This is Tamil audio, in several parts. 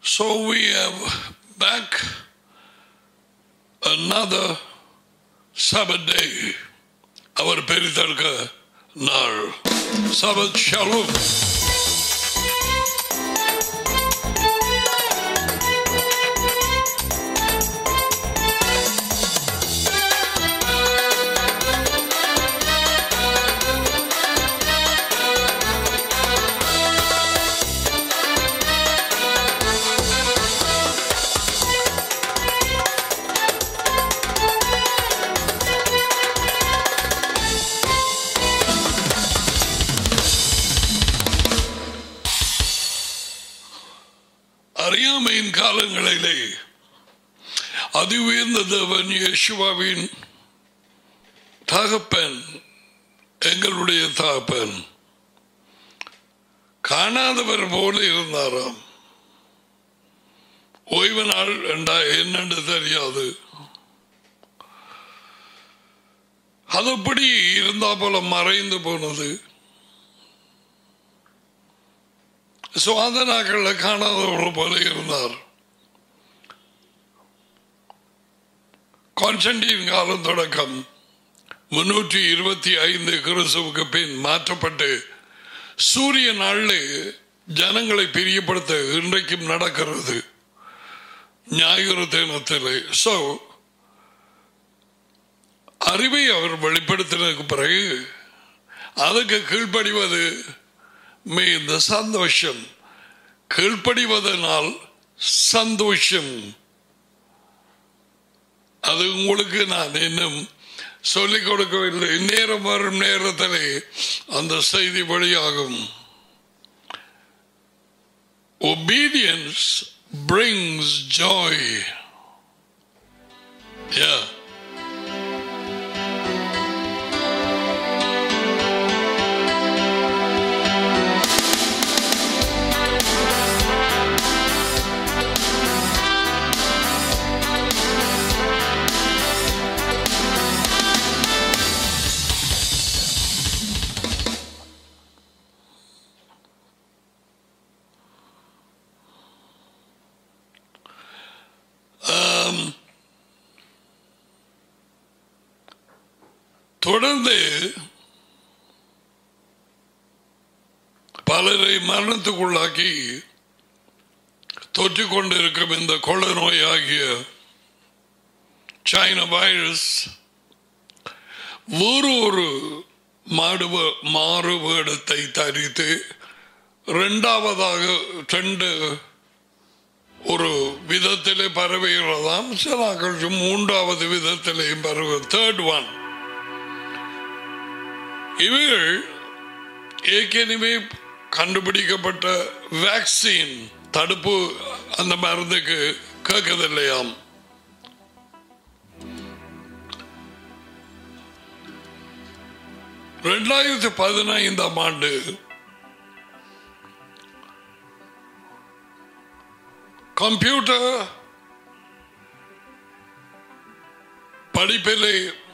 So we have back another Sabbath day. அவர் பெரிதற்க நாள் சபத் ஷாலும் அறியாமையின் காலங்களிலே அதி உயர்ந்த தேவன் யேசுவாவின் தகப்பன் எங்களுடைய தகப்பன் காணாதவர் போல இருந்தாராம் ஓய்வு நாள் என்றா என்னென்று தெரியாது அதுபடி இருந்தா போல மறைந்து போனது சுவாத நாட்களில் காணாதவர் போல இருந்தார் கான்ஸ்டன்டின் காலம் தொடக்கம் முன்னூற்றி இருபத்தி ஐந்து கிறிஸ்துவுக்கு பின் மாற்றப்பட்டு சூரிய நாளில் ஜனங்களை பிரியப்படுத்த இன்றைக்கும் நடக்கிறது ஞாயிறு தினத்தில் ஸோ அறிவை அவர் வெளிப்படுத்தினதுக்கு பிறகு அதுக்கு கீழ்ப்படிவது இந்த சந்தோஷம் கீழ்ப்படிவதனால் சந்தோஷம் அது உங்களுக்கு நான் இன்னும் சொல்லிக் கொடுக்கவில்லை நேரம் வரும் நேரத்திலே அந்த செய்தி வழியாகும் obedience brings joy yeah தொடர்ந்து பலரை மரணத்துக்குள்ளாக்கி தொற்றிக் கொண்டிருக்கும் இந்த கொள்ள நோய் ஆகிய சைனா வைரஸ் வேறு ஒரு மாடுவ மாறுவேடத்தை தரித்து இரண்டாவதாக ரெண்டு ஒரு விதத்திலே பரவுகிறதாம் சில மூன்றாவது விதத்திலேயும் பரவு தேர்ட் ஒன் இவைகள் ஏற்கனவே கண்டுபிடிக்கப்பட்ட வேக்சின் தடுப்பு அந்த மருந்துக்கு கேட்கதில்லையாம் ரெண்டாயிரத்தி பதினைந்தாம் ஆண்டு கம்ப்யூட்டர் படிப்பிலே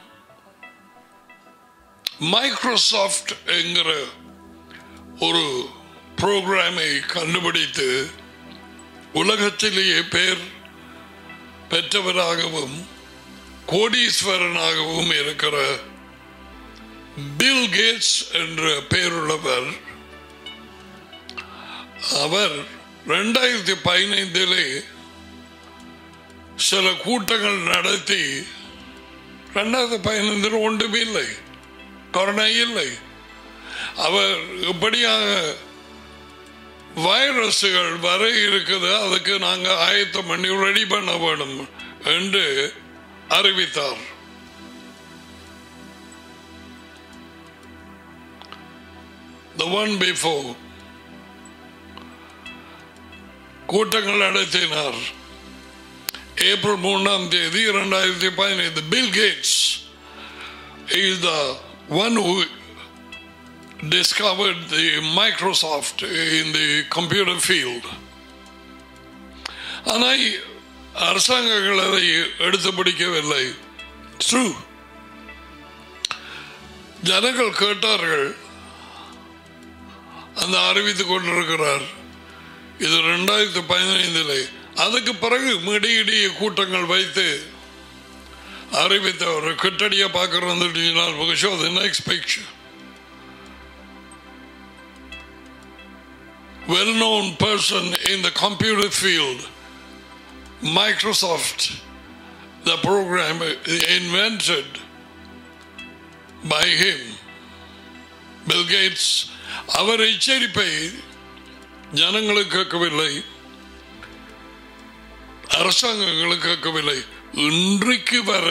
மைக்ரோசாஃப்ட் என்கிற ஒரு புரோகிராமை கண்டுபிடித்து உலகத்திலேயே பேர் பெற்றவராகவும் கோடீஸ்வரனாகவும் இருக்கிற பில் கேட்ஸ் என்ற பெயருள்ளவர் அவர் ரெண்டாயிரத்தி பதினைந்திலே சில கூட்டங்கள் நடத்தி ரெண்டாயிரத்தி பதினைந்தில் ஒன்றுமே இல்லை கொரோனா இல்லை அவர் இப்படியாக வைரஸுகள் வர இருக்குது அதுக்கு நாங்கள் ஆயத்தம் பண்ணி ரெடி பண்ண வேணும் என்று அறிவித்தார் The one before கூட்டங்கள் நடத்தினார் ஏப்ரல் மூணாம் தேதி இரண்டாயிரத்தி பதினைந்து Bill Gates is the one who discovered the Microsoft in the computer field. ஆனால் அரசாங்கங்கள் அதை எடுத்து பிடிக்கவில்லை ட்ரூ ஜனங்கள் கேட்டார்கள் அந்த அறிவித்துக் கொண்டிருக்கிறார் இது ரெண்டாயிரத்தி பதினைந்தில் அதுக்கு பிறகு இடையிடையே கூட்டங்கள் வைத்து அறிவித்த ஒரு கிட்டடியை பார்க்கறது show the next picture well known person in the computer field, Microsoft, the program invented by him, Bill Gates, அவர் எச்சரிப்பை ஜனங்களுக்கு கேட்கவில்லை அரசாங்கங்களுக்கு கேட்கவில்லை இன்றைக்கு வர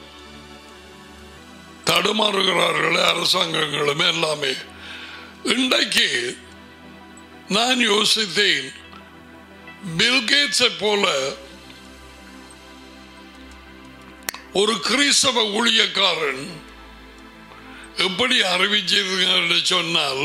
தடுமாறுகிறார்கள் அரசாங்கங்களும் எல்லாமே இன்றைக்கு நான் யோசித்தேன் பில்கேட்ஸை போல ஒரு கிறிஸ்தவ ஊழியக்காரன் எப்படி அறிவிச்சிருக்க சொன்னால்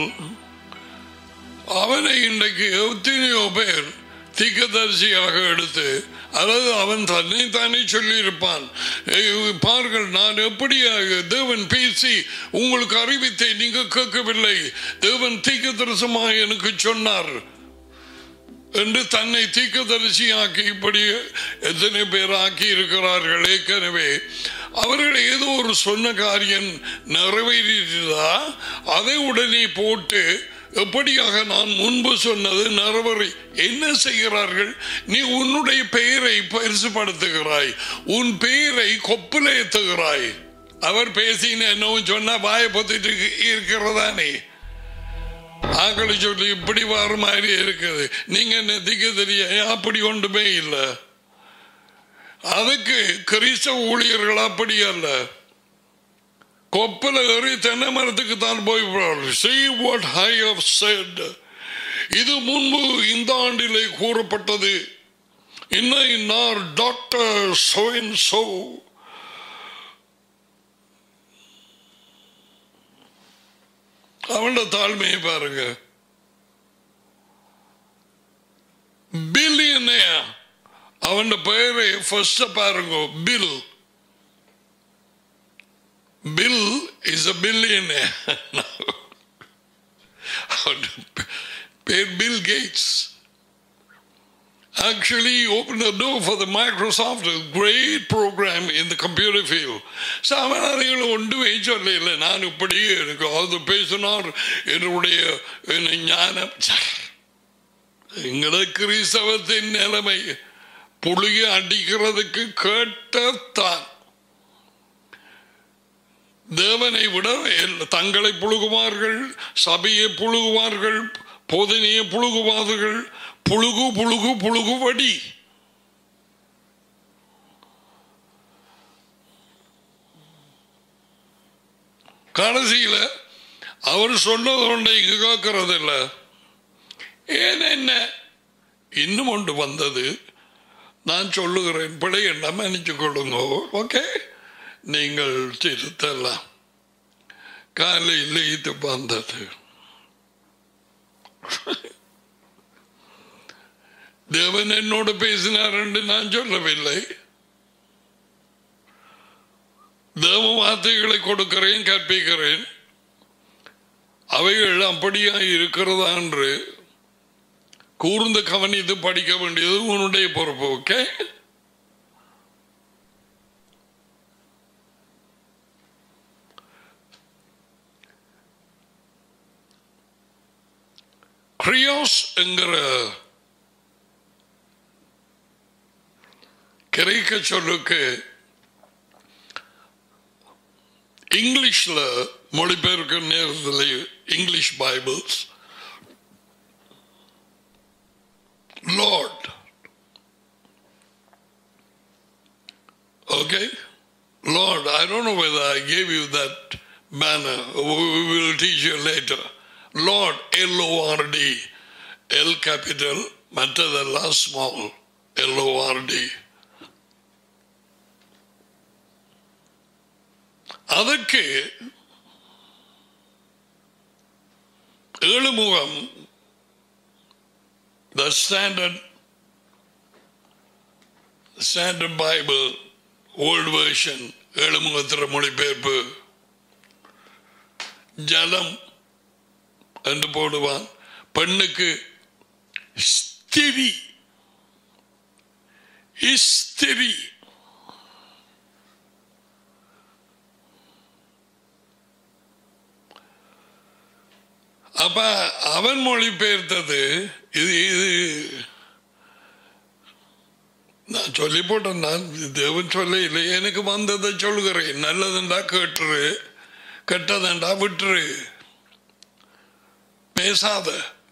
அவனை இன்றைக்கு எத்தனையோ பேர் தீக்கதரிசியாக எடுத்து அதாவது அவன் தன்னை தானே சொல்லியிருப்பான் பார்கள் நான் எப்படி தேவன் பேசி உங்களுக்கு அறிவித்தை நீங்க கேட்கவில்லை தேவன் தீக்கதரிசமாக எனக்கு சொன்னார் என்று தன்னை தீக்கதரிசி ஆக்கி இப்படி எத்தனை பேர் ஆக்கி இருக்கிறார்கள் ஏற்கனவே அவர்கள் ஏதோ ஒரு சொன்ன காரியம் நிறைவேறியதா அதை உடனே போட்டு எப்படியாக நான் முன்பு சொன்னது நிறைவேறி என்ன செய்கிறார்கள் நீ உன்னுடைய பெயரை பரிசுப்படுத்துகிறாய் உன் பெயரை கொப்பில் ஏத்துகிறாய் அவர் பேசின என்னவும் சொன்னா வாயை பொத்திட்டு இருக்கிறதானே ஆக்களை சொல்லி இப்படி வர மாதிரி இருக்குது நீங்க என்ன திக்க தெரிய அப்படி ஒன்றுமே இல்லை அதுக்கு கிறிஸ்தவ ஊழியர்கள் அப்படி அல்ல கொப்பல ஏறி தென்னை மரத்துக்கு தான் போய் see what I have said இது முன்பு இந்த ஆண்டிலே கூறப்பட்டது இன்னும் இன்னார் டாக்டர் so and so அவனோட தாழ்மையை பாருங்க பில்லியனே அவன் பெயரை ஃபர்ஸ்ட் பாருங்க பில் பில் இஸ் அ பில்லியனே பேர் Bill Gates actually opened the door for the Microsoft, a great program in the computer field. சாமானியர்கள் ஒன்றுமே சொல்லல நான் இப்படி எனக்கு அது பேசினார் என்னுடைய ஞானம் எங்கள கிறிஸ்தவத்தின் நிலைமை புளிய அடிக்கிறதுக்கு கேட்டத்தான் தேவனை விட தங்களை புழுகுவார்கள் சபையை புழுகுவார்கள் போதனையை புழுகுவார்கள் புழுகு புழுகு புழுகுபடி கடைசியில அவர் சொன்னது ஒன்றை இங்கு கேட்கறது இல்லை ஏன் என்ன இன்னும் ஒன்று வந்தது நான் சொல்லுகிறேன் பிழை என்ன மன்னிச்சு கொள்ளுங்க ஓகே நீங்கள் திருத்தலாம் காலையில் இது வந்தது தேவன் என்னோடு பேசினார் என்று நான் சொல்லவில்லை தேவ வார்த்தைகளை கொடுக்கிறேன் கற்பிக்கிறேன் அவைகள் அப்படியா இருக்கிறதா என்று கூர்ந்து கவனித்து படிக்க வேண்டியது உன்னுடைய பொறுப்பு ஓகே கிரியோஸ் என்கிற கிரேக்க சொல்லுக்கு இங்கிலீஷ்ல மொழிபெயர்க்க நேரத்தில் English Bibles Lord Okay? Lord, I don't know whether I gave you that banner. We will teach you later. Lord, L-O-R-D. L capital, மற்றதெல்லாம் small. L-O-R-D. அதற்கு ஏழு முகம் the standard standard Bible old version ஏழு முகத்திர மொழிபெயர்ப்பு ஜலம் என்று போடுவான் பெண்ணுக்கு இஸ்திரி இஸ்திரி அப்ப அவன் மொழி பெயர்த்தது இது இது நான் சொல்லி போட்டேன் நான் தேவன் சொல்ல இல்லை எனக்கு வந்ததை சொல்லுகிறேன் நல்லதுண்டா கேட்டுரு கெட்டதண்டா விட்டுரு பேசாத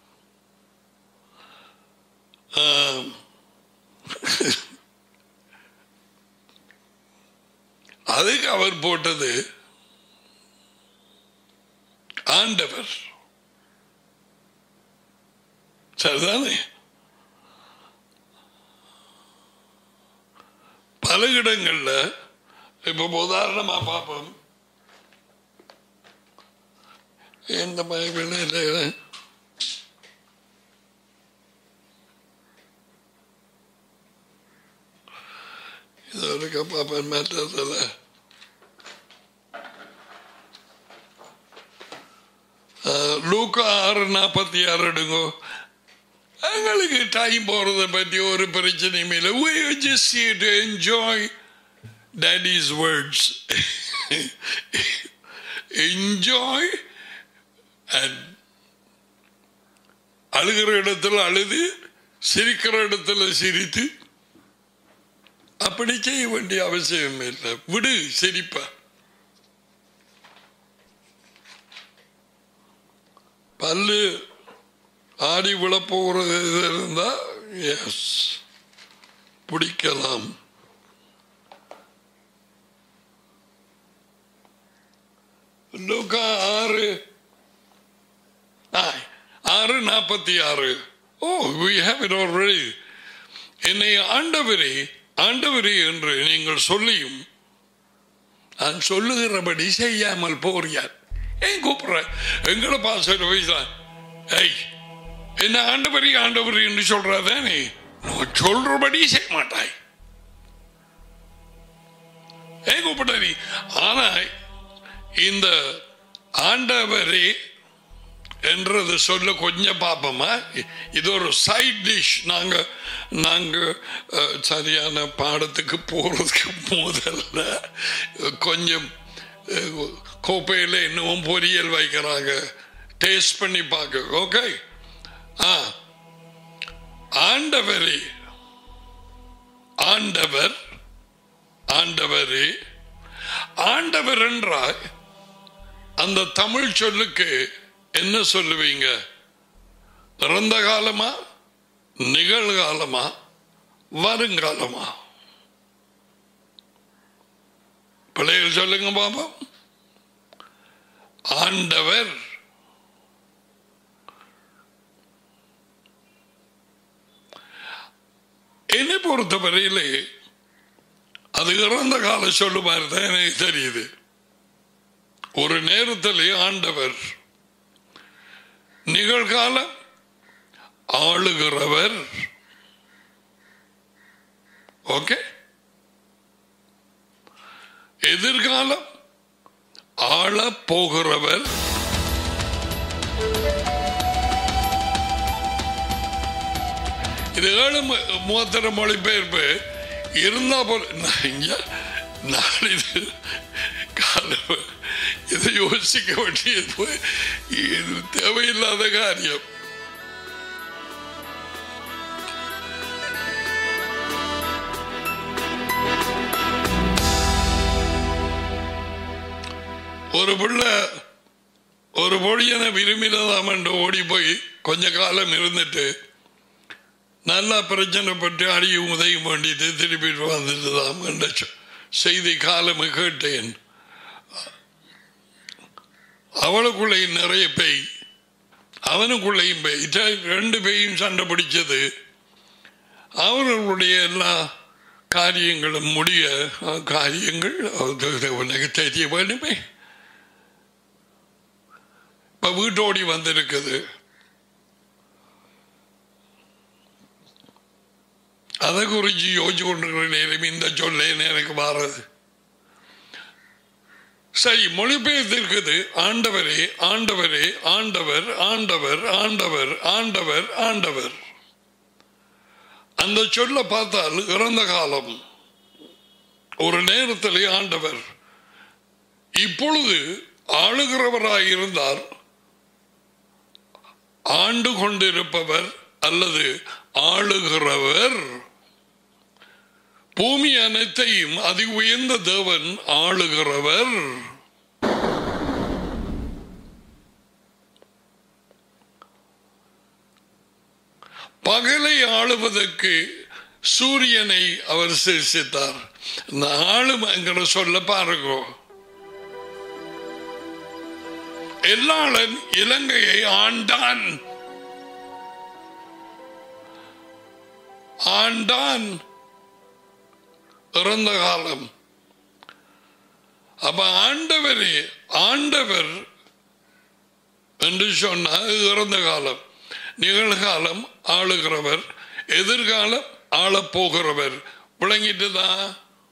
ஆம். அதுக்கு அவர் போட்டது ஆண்டவர் சரிதானே பல இடங்கள்ல இப்ப உதாரணமா பார்ப்போம் எந்த பைபிள் இது இருக்க பார்ப்பேன் மற்றதில் லூக்கா ஆறு நாற்பத்தி ஆறு எடுங்கோ எங்களுக்கு டைம் போறதை பற்றி ஒரு பிரச்சனையும் இல்லை we are just here to enjoy daddy's words enjoy and அழுகிற இடத்துல அழுது சிரிக்கிற இடத்துல சிரித்து அப்படி செய்ய வேண்டிய அவசியம் இல்லை விடு சிரிப்பா பல்லு ஆடி விழப்போகிறது இருந்தா எஸ் பிடிக்கலாம் லூக்கா ஆறு ஆ, ஆறு நாற்பத்தி ஆறு ஓ we have it already என்னை ஆண்டவரே ஆண்டவரே என்று நீங்கள் சொல்லியும் நான் சொல்லுகிறபடி செய்யாமல் போறியார் ஏன் கூப்பிடுற எங்களை பாசல போய்தான் ஏய் என்ன ஆண்டவரி ஆண்டவரி என்று சொல்றாதானே நான் சொல்றபடி செய்ய மாட்டாய் ஏன் கூப்பிட்ட நீ ஆனா இந்த ஆண்டவரே என்றது சொல்ல கொஞ்சம் பார்ப்போமா இது ஒரு சைட் டிஷ் நாங்க நாங்க அஹ், சரியான பாடத்துக்கு போறதுக்கு முதல்ல கொஞ்சம் அஹ், கோப்பையில் இன்னமும் பொரியல் வைக்கிறாங்க டேஸ்ட் பண்ணி பார்க்க ஓகே ஆ ஆண்டவரே ஆண்டவர் ஆண்டவரே ஆண்டவர் என்றால் அந்த தமிழ் சொல்லுக்கு என்ன சொல்லுவீங்க இறந்த காலமா நிகழ்காலமா வருங்காலமா பிள்ளைகள் சொல்லுங்க பாப்பா ஆண்டவர் என்னை பொறுத்தவரையிலே அது இறந்த கால சொல்லு மாதிரி தான் எனக்கு தெரியுது ஒரு நேரத்திலே ஆண்டவர் நிகழ்காலம் ஆளுகிறவர் ஓகே எதிர்காலம் ஆள போகிறவர் இது ஏழு மு- மூத்தர மொழிபெயர்ப்பு இருந்தா போல நான் இங்க நான் இது காலம் இதை யோசிக்க வேண்டியது இது தேவையில்லாத காரியம் ஒரு பிள்ளை ஒரு பொடியனை விரும்பினதாம் என்று ஓடி போய் கொஞ்ச காலம் இருந்துட்டு நல்லா பிரச்சனைப்பட்டு அடியும் உதயும் வேண்டியது திருப்பி வந்துட்டுதாம் என்ற சொ- செய்தி காலம் கேட்டேன் அவளுக்குள்ளேயும் நிறைய பேய் அவனுக்குள்ளேயும் பேய் இத- ரெண்டு பேயும் சண்டை பிடிச்சது அவர்களுடைய எல்லா காரியங்களும் முடிய அஹ், காரியங்கள் அது உனக்கு தெரிய வேண்டுமே இப்ப வீட்டோடி வந்திருக்குது அதை குறித்து யோசிச்சு கொண்டிருக்கிற நேரம் இந்த சொல்ல எனக்கு மாறது சரி மொழிபெயர்த்து இருக்குது ஆண்டவரே ஆண்டவரே ஆண்டவர் ஆண்டவர் ஆண்டவர் ஆண்டவர் ஆண்டவர் அந்த சொல்ல பார்த்தால் இறந்த காலம் ஒரு நேரத்திலே ஆண்டவர் இப்பொழுது ஆளுகிறவராய் இருந்தார் ஆண்டு கொண்டிருப்பவர் அல்லது ஆளுகிறவர் பூமி அனைத்தையும் அதி உயர்ந்த தேவன் ஆளுகிறவர் பகலை ஆளுவதற்கு சூரியனை அவர் சிருஷித்தார் இந்த ஆளுமைங்கிற சொல்ல பாருங்க எல்லாளன் இலங்கையை ஆண்டான் ஆண்டான் இறந்த காலம் அப்ப ஆண்டவரே ஆண்டவர் என்று சொன்னால் இறந்த காலம் நிகழ்காலம் ஆளுகிறவர் எதிர்காலம் ஆளப்போகிறவர் விளங்கிட்டுதான்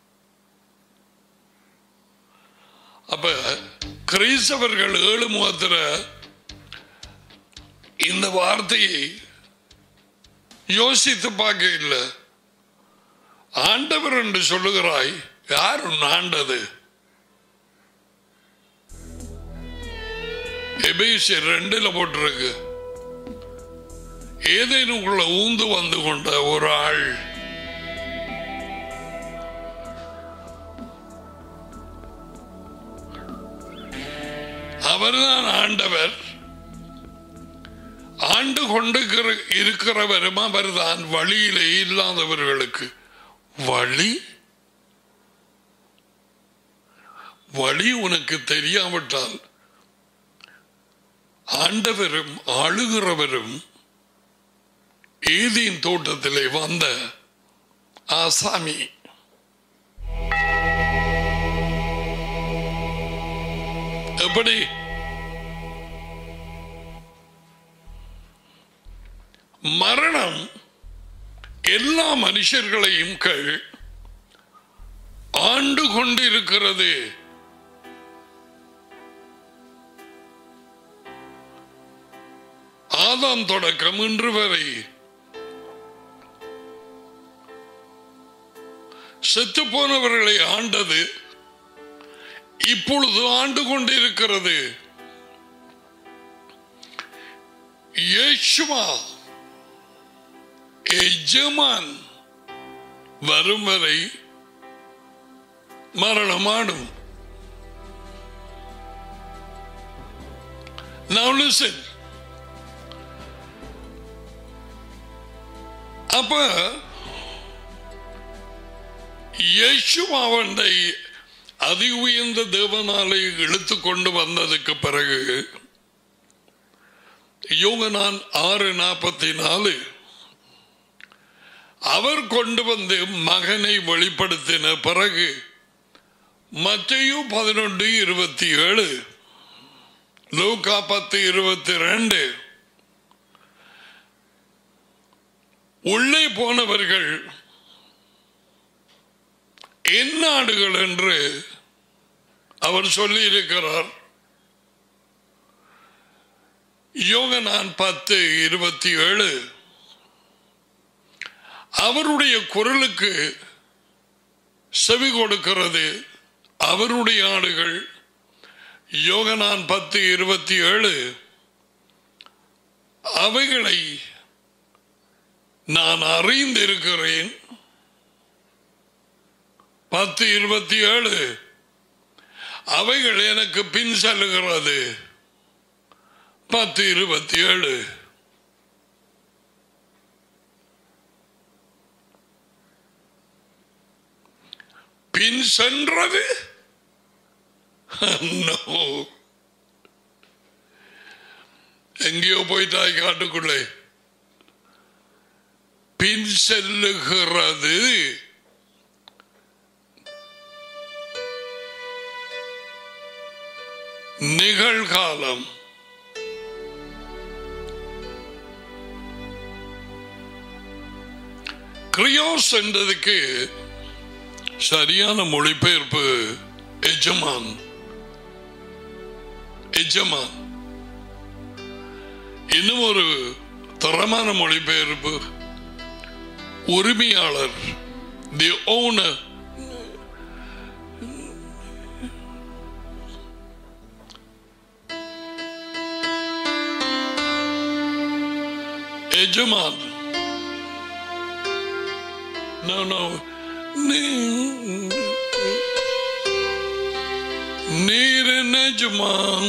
அப்ப கிறிஸ்தவர்கள் ஏழு முகத்திர இந்த வார்த்தையை யோசித்து பார்க்க இல்லை ஆண்டவர் என்று சொல்லுகிறாய் யார் உன் ஆண்டது எபேசியர் ரெண்டுல போட்டிருக்கு ஏதேனும் உள்ள ஊந்து வந்து கொண்ட ஒரு ஆள் அவர்தான் ஆண்டவர் ஆண்டு கொண்டு இருக்கிறவரும் அவர்தான் வழியிலே இல்லாதவர்களுக்கு வழி வழி உனக்கு தெரியாவிட்டால் ஆண்டவரும் ஆளுகிறவரும் ஏதியின் தோட்டத்திலே வந்த ஆசாமி எப்படி மரணம் எல்லா மனுஷர்களையும் கள் ஆண்டு கொண்டிருக்கிறது ஆதாம் தொடக்கம் இன்று வரை செத்து போனவர்களை ஆண்டது இப்பொழுது ஆண்டு கொண்டிருக்கிறது யேசுவா எஜமான் வரும் வரை மரணமாடும் Now listen. அப்ப யேசுவாவண்டை அதி உயர்ந்த தேவனாலை இழுத்து கொண்டு வந்ததுக்கு பிறகு யோகனான் ஆறு நாற்பத்தி நாலு அவர் கொண்டு வந்து மகனை வெளிப்படுத்தின பிறகு மத்தையும் பதினொன்று இருபத்தி ஏழு லூக்கா பத்து இருபத்தி ரெண்டு உள்ளே போனவர்கள் என் நாடுகள் என்று அவர் சொல்லி இருக்கிறார் யோகனான் பத்து இருபத்தி ஏழு அவருடைய குரலுக்கு செவி கொடுக்கிறது அவருடைய ஆடுகள் யோகனான் பத்து இருபத்தி ஏழு அவைகளை நான் அறிந்திருக்கிறேன் பத்து இருபத்தி ஏழு அவைகள் எனக்கு பின் செல்லுகிறது பத்து இருபத்தி ஏழு பின் சென்றது No. எங்கேயோ போயிட்டாய் காட்டுக்குள்ளே பின் செல்லுகிறது நிகழ்காலம் கிரியோஸ் என்றதுக்கு சரியான மொழிபெயர்ப்பு எஜமான் எஜமான் இன்னும் ஒரு தரமான மொழிபெயர்ப்பு உரிமையாளர் தி ஓனர் எஜமான் No, no. நீ- நீர் எஜமான்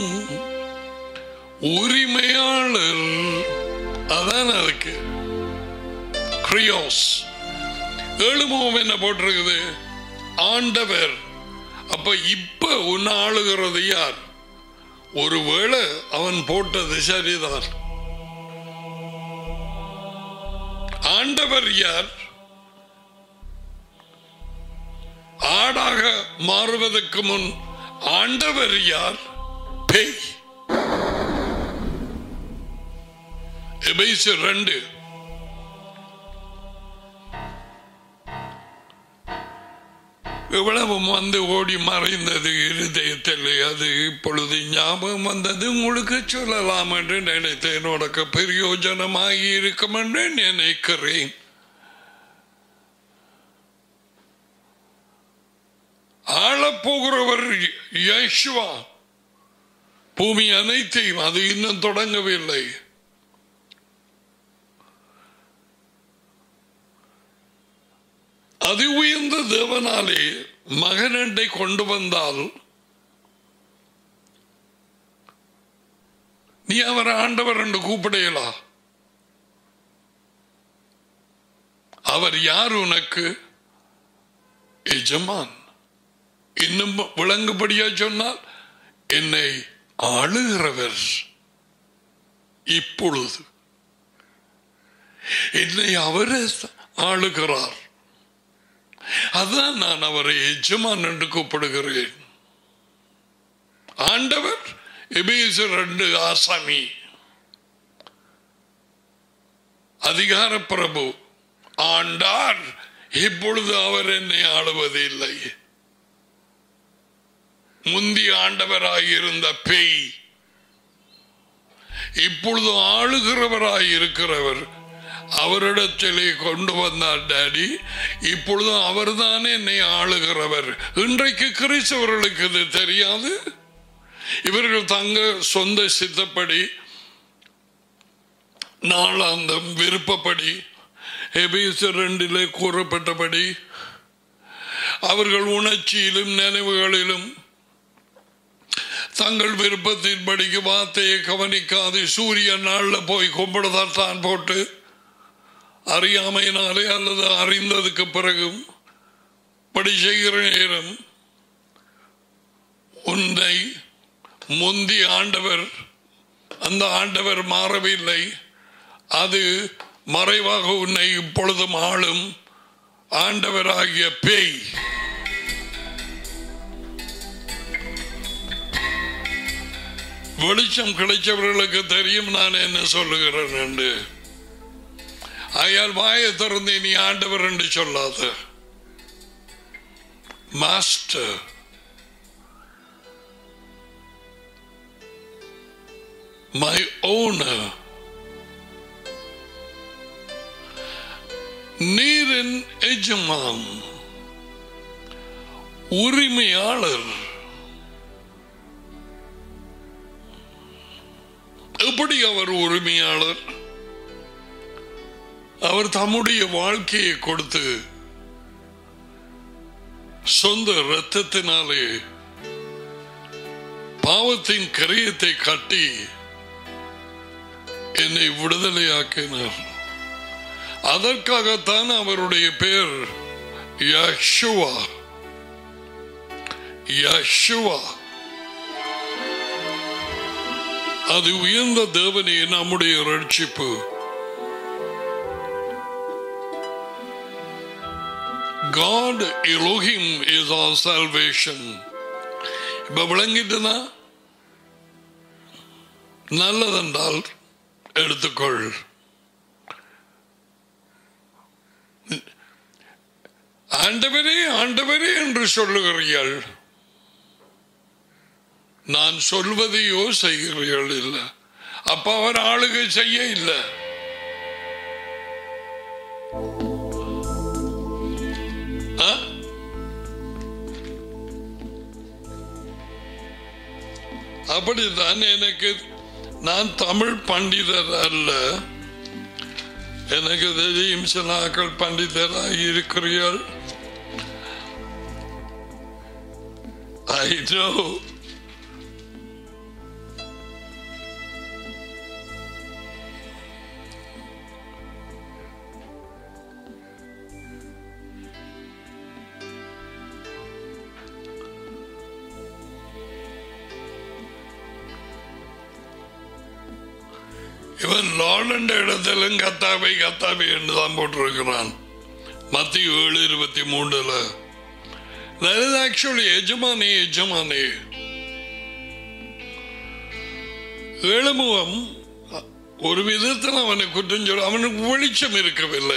உரிமையாளர் அதான் அதுக்கு கிரியோஸ் எழுமுகம் என்ன போட்டிருக்குது ஆண்டவர் அப்ப இப்ப உன்னை ஆளுகிறது யார் ஒருவேளை அவன் போட்டது சரிதான் ஆண்டவர் யார் ஆடாக மாறுவதற்கு முன் ஆண்டவர் யார் பேய் எபேசியர் ரெண்டு இவ்வளவு வந்து ஓடி மறைந்தது இருதயத்தில் அது இப்பொழுது ஞாபகம் வந்தது உங்களுக்கு சொல்லலாம் என்று நினைத்தேன் உனக்கு பிரயோஜனமாகி இருக்கும் என்று நினைக்கிறேன் ஆளப்போகிறவர் யேசுவா பூமி அனைத்தையும் அது இன்னும் தொடங்கவில்லை அது உயர்ந்த தேவனாலே மகனண்டை கொண்டு வந்தால் நீ அவர் ஆண்டவர் என்று கூப்பிடையலா அவர் யார் உனக்கு எஜமான் இன்னும் விளங்குபடியா சொன்னால் என்னை ஆளுகிறவர் இப்பொழுது என்னை அவரே ஆளுகிறார் அதான் நான் அவரை எஜமான் என்று கூப்பிடுகிறேன் ஆண்டவர் எபேசர் ரெண்டு ஆசாமி அதிகார பிரபு ஆண்டார் இப்பொழுது அவர் என்னை ஆளுவது இல்லை முந்தி ஆண்டவராயிருந்த பேய் இப்பொழுது ஆளுகிறவராய் இருக்கிறவர் அவரிடத்திலே கொண்டு வந்தார் டாடி இப்பொழுது அவர்தான் என்னை ஆளுகிறவர் இன்றைக்கு கிறிஸ்தவர்களுக்கு இது தெரியாது இவர்கள் தங்க சொந்த சித்தப்படி நாளாந்தம் விருப்பப்படி எபேசர் ரெண்டிலே கூறப்பட்டபடி அவர்கள் உணர்ச்சியிலும் நினைவுகளிலும் தங்கள் விருப்பத்தின்படிக்கு வார்த்தையை கவனிக்காது சூரிய நாள்ல போய் கும்பிடுதான் போட்டு அறியாமையினாலே அல்லது அறிந்ததுக்கு பிறகும் படி செய்கிற நேரம் உன்னை முந்தி ஆண்டவர் அந்த ஆண்டவர் மாறவில்லை அது மறைவாக உன்னை இப்பொழுதும் ஆளும் ஆண்டவராகிய பேய் வெளிச்சம் கிடைச்சவர்களுக்கு தெரியும் நான் என்ன சொல்லுகிறேன் என்று ஆயால் வாயை திறந்து நீ ஆண்டவர் என்று சொல்லாத மாஸ்டர் மை ஓனர் நீரின் எஜமான் உரிமையாளர் எப்படி அவர் உரிமையாளர் அவர் தம்முடைய வாழ்க்கையை கொடுத்து சொந்த இரத்தத்தினாலே பாவத்தின் கரியத்தை கட்டி என்னை விடுதலையாக்கினார் அதற்காகத்தான் அவருடைய பெயர் யஷுவா யஷுவா அது உயர்ந்த தேவனே நம்முடைய ரட்சிப்பு God Elohim is our salvation. இப்ப விளங்கிட்டுனா நல்லதென்றால் எடுத்துக்கொள் ஆண்டவரே ஆண்டவரே என்று சொல்லுகிறீர்கள் நான் சொல்வதையோ செய்கிறீர்கள் இல்லை அப்ப அவர் ஆளுகை செய்ய இல்லை அப்படித்தான் எனக்கு நான் தமிழ் பண்டிதர் அல்ல எனக்கு தெரியும் சில ஆக்கள் பண்டிதராக இருக்கிறீர்கள் I know. இவன் லார்ட் இடத்திலும் கத்தாவை கத்தாவை என்று தான் போட்டிருக்கிறான் மத்திய ஏழு இருபத்தி மூணுல ஆக்சுவலி எஜமானே எஜமானே ஏழுமுகம் ஒரு விதத்தில் அவனை குற்றம் சொல்ல அவனுக்கு வெளிச்சம் இருக்கவில்லை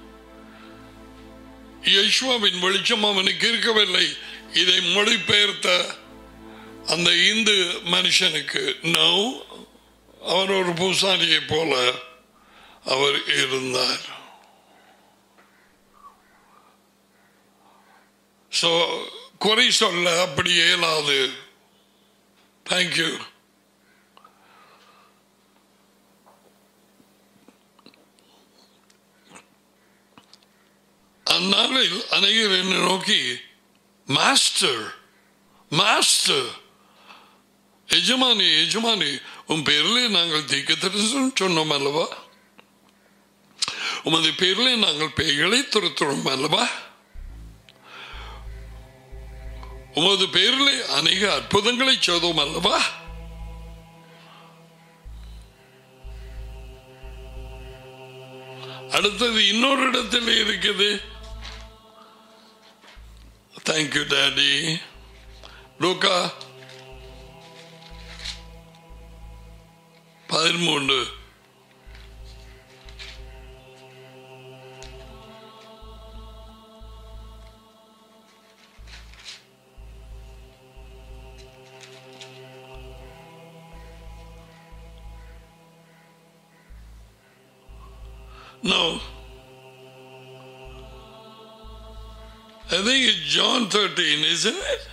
யஷ்வாவின் வெளிச்சம் அவனுக்கு இருக்கவில்லை இதை மொழிபெயர்த்த அந்த இந்து மனுஷனுக்கு நோ அவர் ஒரு பூசாரியை போல அவர் இருந்தார் ஸோ குறை சொல்ல அப்படி இயலாது தேங்க்யூ அந்நாளில் அநேகர் என்னை நோக்கி மாஸ்டர் மாஸ்டர் எஜமானி எஜமானி உன் பேரிலே நாங்கள் தீக்க தரிசனம் சொன்னோம் அல்லவா உமது பேரிலே நாங்கள் பேய்களை துரத்துறோம் அல்லவா உமது பேரிலே அநேக அற்புதங்களை செய்தோம் அல்லவா அடுத்தது இன்னொரு இடத்தில் இருக்குது தேங்க்யூ டாடி லூக்கா பதிமூன்று No. I think it's John 13, isn't it?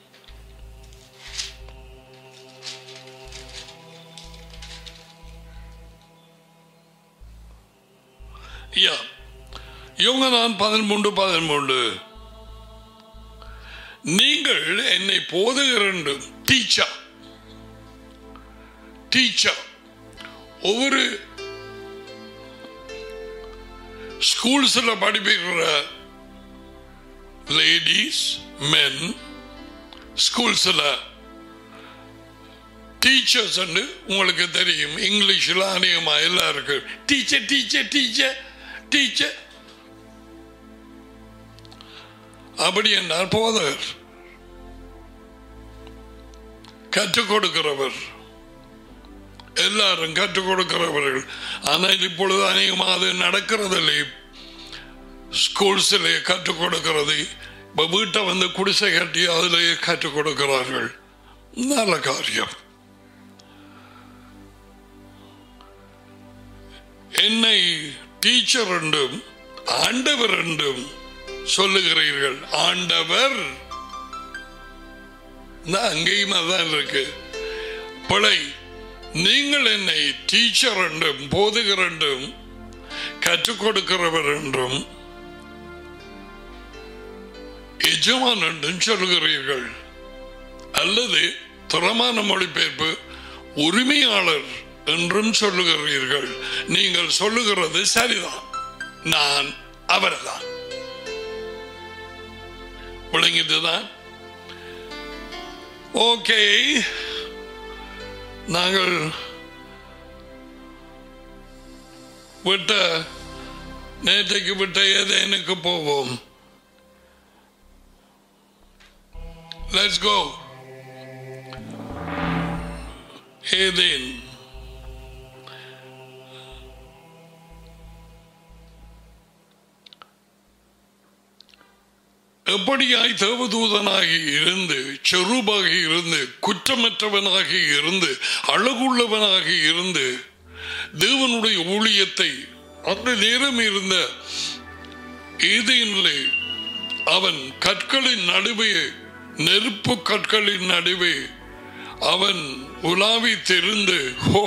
Yeah. யோகனான் பதிமூன்று பதிமூன்று நீங்கள் என்னை போதுகிற டீச்சர் டீச்சர் ஒவ்வொரு ஸ்கூல்ஸில் படிப்பிக்கிற லேடிஸ் மென் ஸ்கூல்ஸில் டீச்சர்ஸ் உங்களுக்கு தெரியும் இங்கிலீஷில் அநேகமாக எல்லாம் இருக்கு டீச்சர் டீச்சர் டீச்சர் டீச்சர் அப்படி என்றால் போதவர் கற்றுக் கொடுக்கிறவர் எல்லாரும் கற்றுக் கொடுக்கிறவர்கள் ஆனால் இப்பொழுது அநேகமாக அது நடக்கிறதில்லை ஸ்கூல்ஸிலே கற்றுக் கொடுக்கிறது இப்போ வீட்டை வந்து குடிசை கட்டி அதிலேயே கற்றுக் கொடுக்கிறார்கள் நல்ல காரியம் என்னை டீச்சர் என்றும் ஆண்டவர் என்றும் சொல்லுகிறீர்கள் ஆண்டவர் அங்கேயும் அதான் இருக்கு பிழை நீங்கள் என்னை டீச்சர் என்றும் போதுகிற என்றும் கற்றுக் கொடுக்கிறவர் என்றும் எஜமான் என்றும் சொல்லுகிறீர்கள் அல்லது தரமான மொழிபெயர்ப்பு உரிமையாளர் என்றும் சொல்லுகிறீர்கள் நீங்கள் சொல்லுகிறது சரிதான் நான் அவர்தான் விளங்கிட்டுதான் ஓகே நாங்கள் விட்ட நேற்றைக்கு விட்ட ஏதேனுக்கு போவோம் லெட்ஸ் கோ ஏதேன் எப்படியாய் தேவதூதனாகி இருந்து செருபாகி இருந்து குற்றமற்றவனாகி இருந்து அழகுள்ளவனாகி இருந்து தேவனுடைய ஊழியத்தை அந்த நேரம் இருந்த ஏதேனிலே அவன் கற்களின் நடுவே நெருப்பு கற்களின் நடுவே அவன் உலாவி திருந்து ஹோ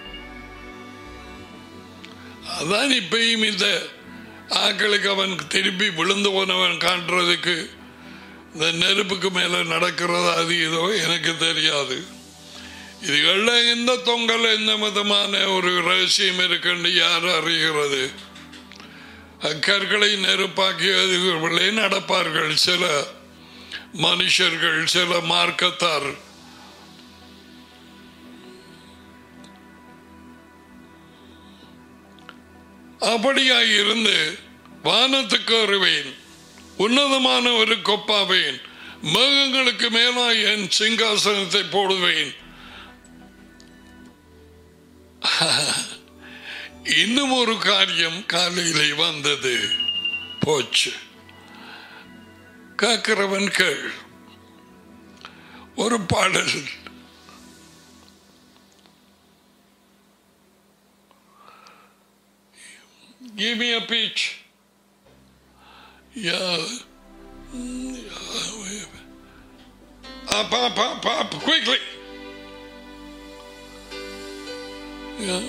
அதான் இப்பயும் இந்த ஆக்களுக்கு அவன் திருப்பி விழுந்து போனவன் காட்டுறதுக்கு இந்த நெருப்புக்கு மேல நடக்கிறதா அது ஏதோ எனக்கு தெரியாது இதுகள்ல எந்த தொங்கல் எந்த விதமான ஒரு ரகசியம் இருக்குன்னு யார் அறிகிறது அக்கற்களை நெருப்பாக்கி அதுகளே நடப்பார்கள் சில மனுஷர்கள் சில மார்க்கத்தார் அப்படியாய் இருந்து வானத்துக்கு வருவேன் உன்னதமான ஒரு கொப்பாவேன் மேகங்களுக்கு மேலாய் என் சிங்காசனத்தை போடுவேன் இன்னும் ஒரு காரியம் காலையிலே வந்தது போச்சு காக்கிறவன் கேள் ஒரு பாடல் Give me a peach. Yeah. Mm, yeah. Up, up, up, up, quickly. Yeah.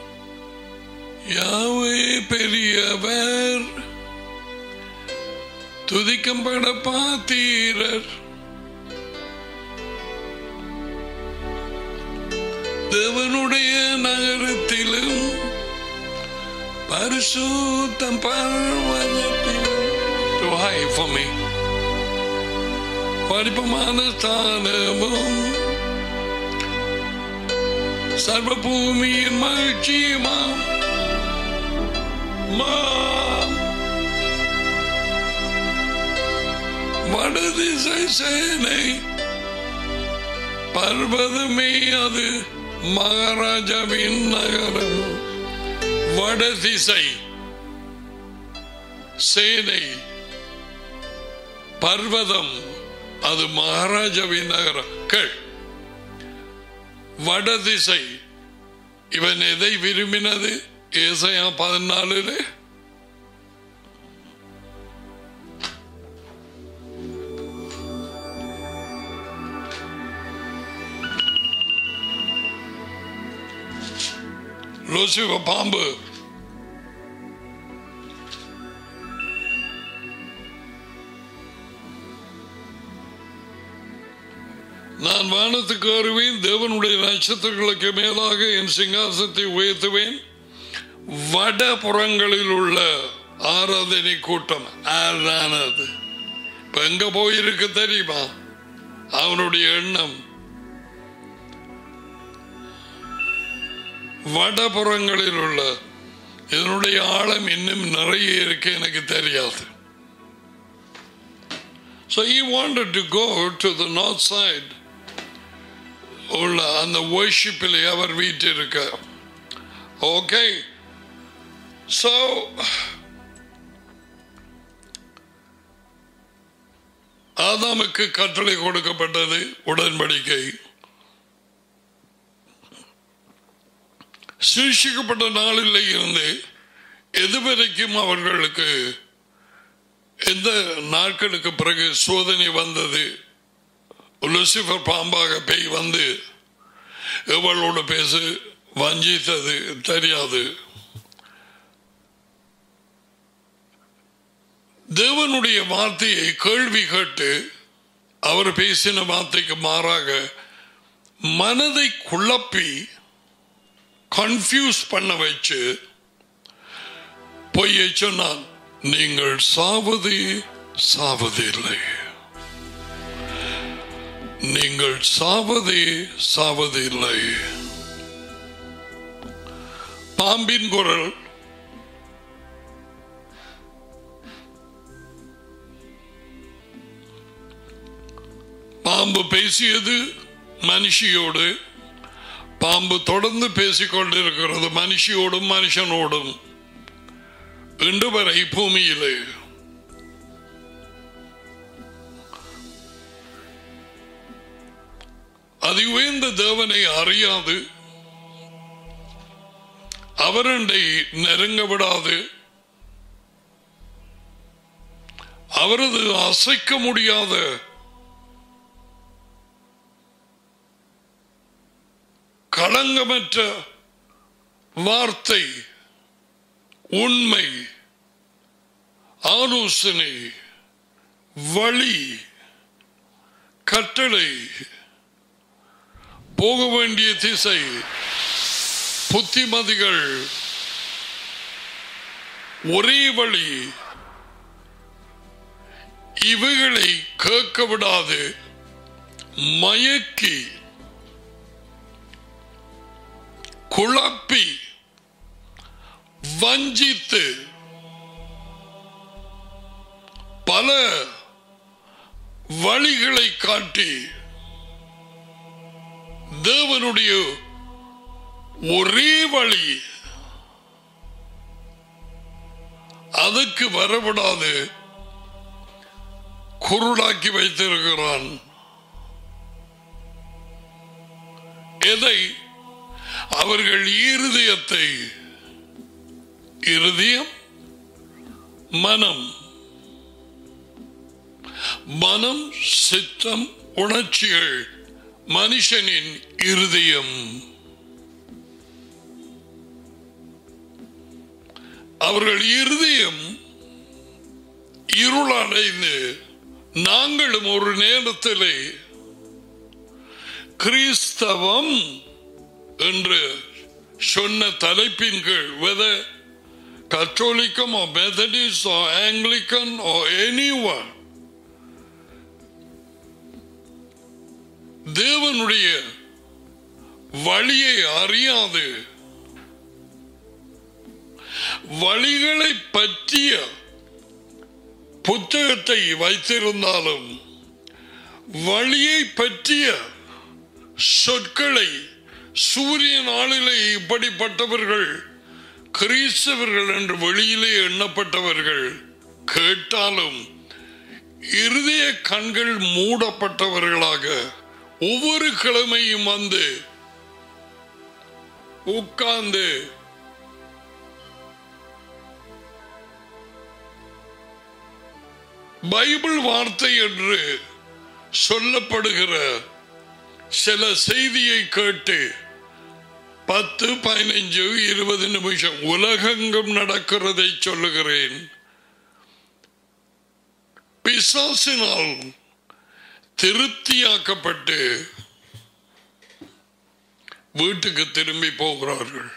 யாவே பெரியவர் துதிக்கப்பட பாத்தீரர் தேவனுடைய நகரத்திலும் பரிசுத்தம் பர்வதத்திலும் Too high for me. படிப்பமான ஸ்தானமும் சர்வ பூமியின் மகிழ்ச்சியுமாம் மாம் வடதிசை சேனை பர்வதமே அது மகாராஜாவின் நகரம் வடதிசை சேனை பர்வதம் அது மகாராஜாவின் நகரம் கேள் வடதிசை இவன் எதை விரும்பினது ஏசையா பதினாலுல லூசிப பாம்பு நான் வானத்துக்கு வருவேன் தேவனுடைய நட்சத்திரங்களுக்கு மேலாக என் சிங்காசனத்தை உயர்த்துவேன் வடபுறங்களில் உள்ள ஆராதனை கூட்டம் ஆரானது இப்ப எங்க போயிருக்கு தெரியுமா அவனுடைய எண்ணம் வடபுறங்களில் உள்ள இதனுடைய ஆழம் இன்னும் நிறைய இருக்கு எனக்கு தெரியாது So he wanted to go to the north side உள்ள அந்த worshipல் அவர் வீட்டிருக்க ஓகே ஸோ ஆதாமுக்கு கட்டளை கொடுக்கப்பட்டது உடன்படிக்கை சிருஷிக்கப்பட்ட நாளில் இருந்து எதுவரைக்கும் அவர்களுக்கு எந்த நாட்களுக்கு பிறகு சோதனை வந்தது லுசிபர் பாம்பாக பேய் வந்து எவளோடு பேசு வஞ்சித்தது தெரியாது தேவனுடைய வார்த்தையை கேள்வி கேட்டு அவர் பேசின வார்த்தைக்கு மாறாக மனதை குழப்பி கன்ஃபியூஸ் பண்ண வச்சு பொய்யை சொன்னான் நீங்கள் சாவது சாவதில்லை நீங்கள் சாவதே சாவதில்லை பாம்பின் குரல் பாம்பு பேசியது மனுஷியோடு பாம்பு தொடர்ந்து பேசிக்கொண்டிருக்கிறது மனுஷியோடும் மனுஷனோடும் இன்று வரை பூமியிலே அதி உயர்ந்த தேவனை அறியாது அவரண்டை நெருங்க விடாது அவரது அசைக்க முடியாத களங்கமற்ற வார்த்தை உண்மை ஆலோசனை வழி கட்டளை போக வேண்டிய திசை புத்திமதிகள் ஒரே வழி இவைகளை கேட்க விடாது மயக்கி குழப்பி வஞ்சித்து பல வழிகளை காட்டி தேவனுடைய ஒரே வழி அதுக்கு வரவிடாது குருடாக்கி வைத்திருக்கிறான் எதை அவர்கள் இருதயத்தை இருதயம் மனம் மனம் சித்தம் உணர்ச்சிகள் மனுஷனின் இருதயம் அவர்கள் இருதயம் இருளடைந்து நாங்களும் ஒரு நேரத்திலே கிறிஸ்தவம் என்று சொன்ன தலைப்பின் கீழ் whether Catholicism or Methodist or Anglican or anyone தேவனுடைய வழியை அறியாது வழிகளை பற்றிய புத்தகத்தை வைத்திருந்தாலும் வழியை பற்றிய சொற்களை சூரிய நாளிலே இப்படிப்பட்டவர்கள் கிறிஸ்தவர்கள் என்று வெளியிலே எண்ணப்பட்டவர்கள் கேட்டாலும் இருதய கண்கள் மூடப்பட்டவர்களாக ஒவ்வொரு கிழமையும் வந்து உட்கார்ந்து பைபிள் வார்த்தை என்று சொல்லப்படுகிற சில செய்தியை கேட்டு பத்து பதினைஞ்சு இருபது நிமிஷம் உலகெங்கும் நடக்கிறதை சொல்லுகிறேன் பிசாசினால் திருப்தியாக்கப்பட்டு வீட்டுக்கு திரும்பி போகிறார்கள்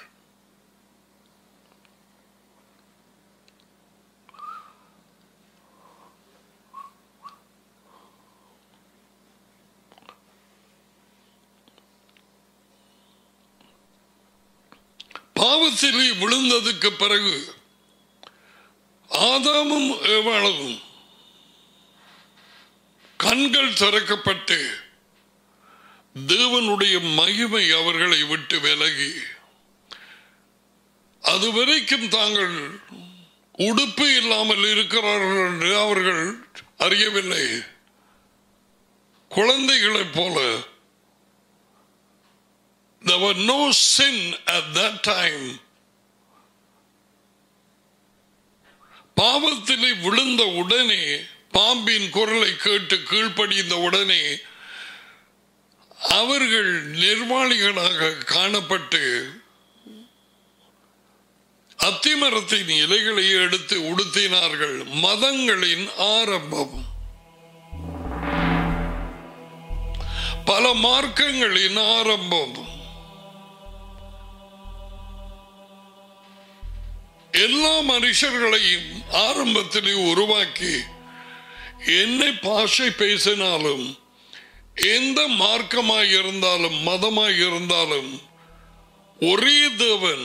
பாவத்திலே விழுந்ததுக்கு பிறகு ஆதாமும் எவ்வளவும் கண்கள் திறக்கப்பட்டு தேவனுடைய மகிமை அவர்களை விட்டு விலகி அதுவரைக்கும் தாங்கள் உடுப்பு இல்லாமல் இருக்கிறார்கள் என்று அவர்கள் அறியவில்லை குழந்தைகளைப் போல There was no sin at that time. பாவத்திலே விழுந்த உடனே பாம்பின் குரலை கேட்டு கீழ்ப்படிந்த உடனே அவர்கள் நிர்வாணிகளாக காணப்பட்டு அத்திமரத்தின் இலைகளை எடுத்து உடுத்தினார்கள் மதங்களின் ஆரம்பம் பல மார்க்கங்களின் ஆரம்பம் எல்லா மனுஷர்களையும் ஆரம்பத்திலே உருவாக்கி என்ன பாஷை பேசினாலும் எந்த மார்க்கமாய் இருந்தாலும் மதமாய் இருந்தாலும் ஒரே தேவன்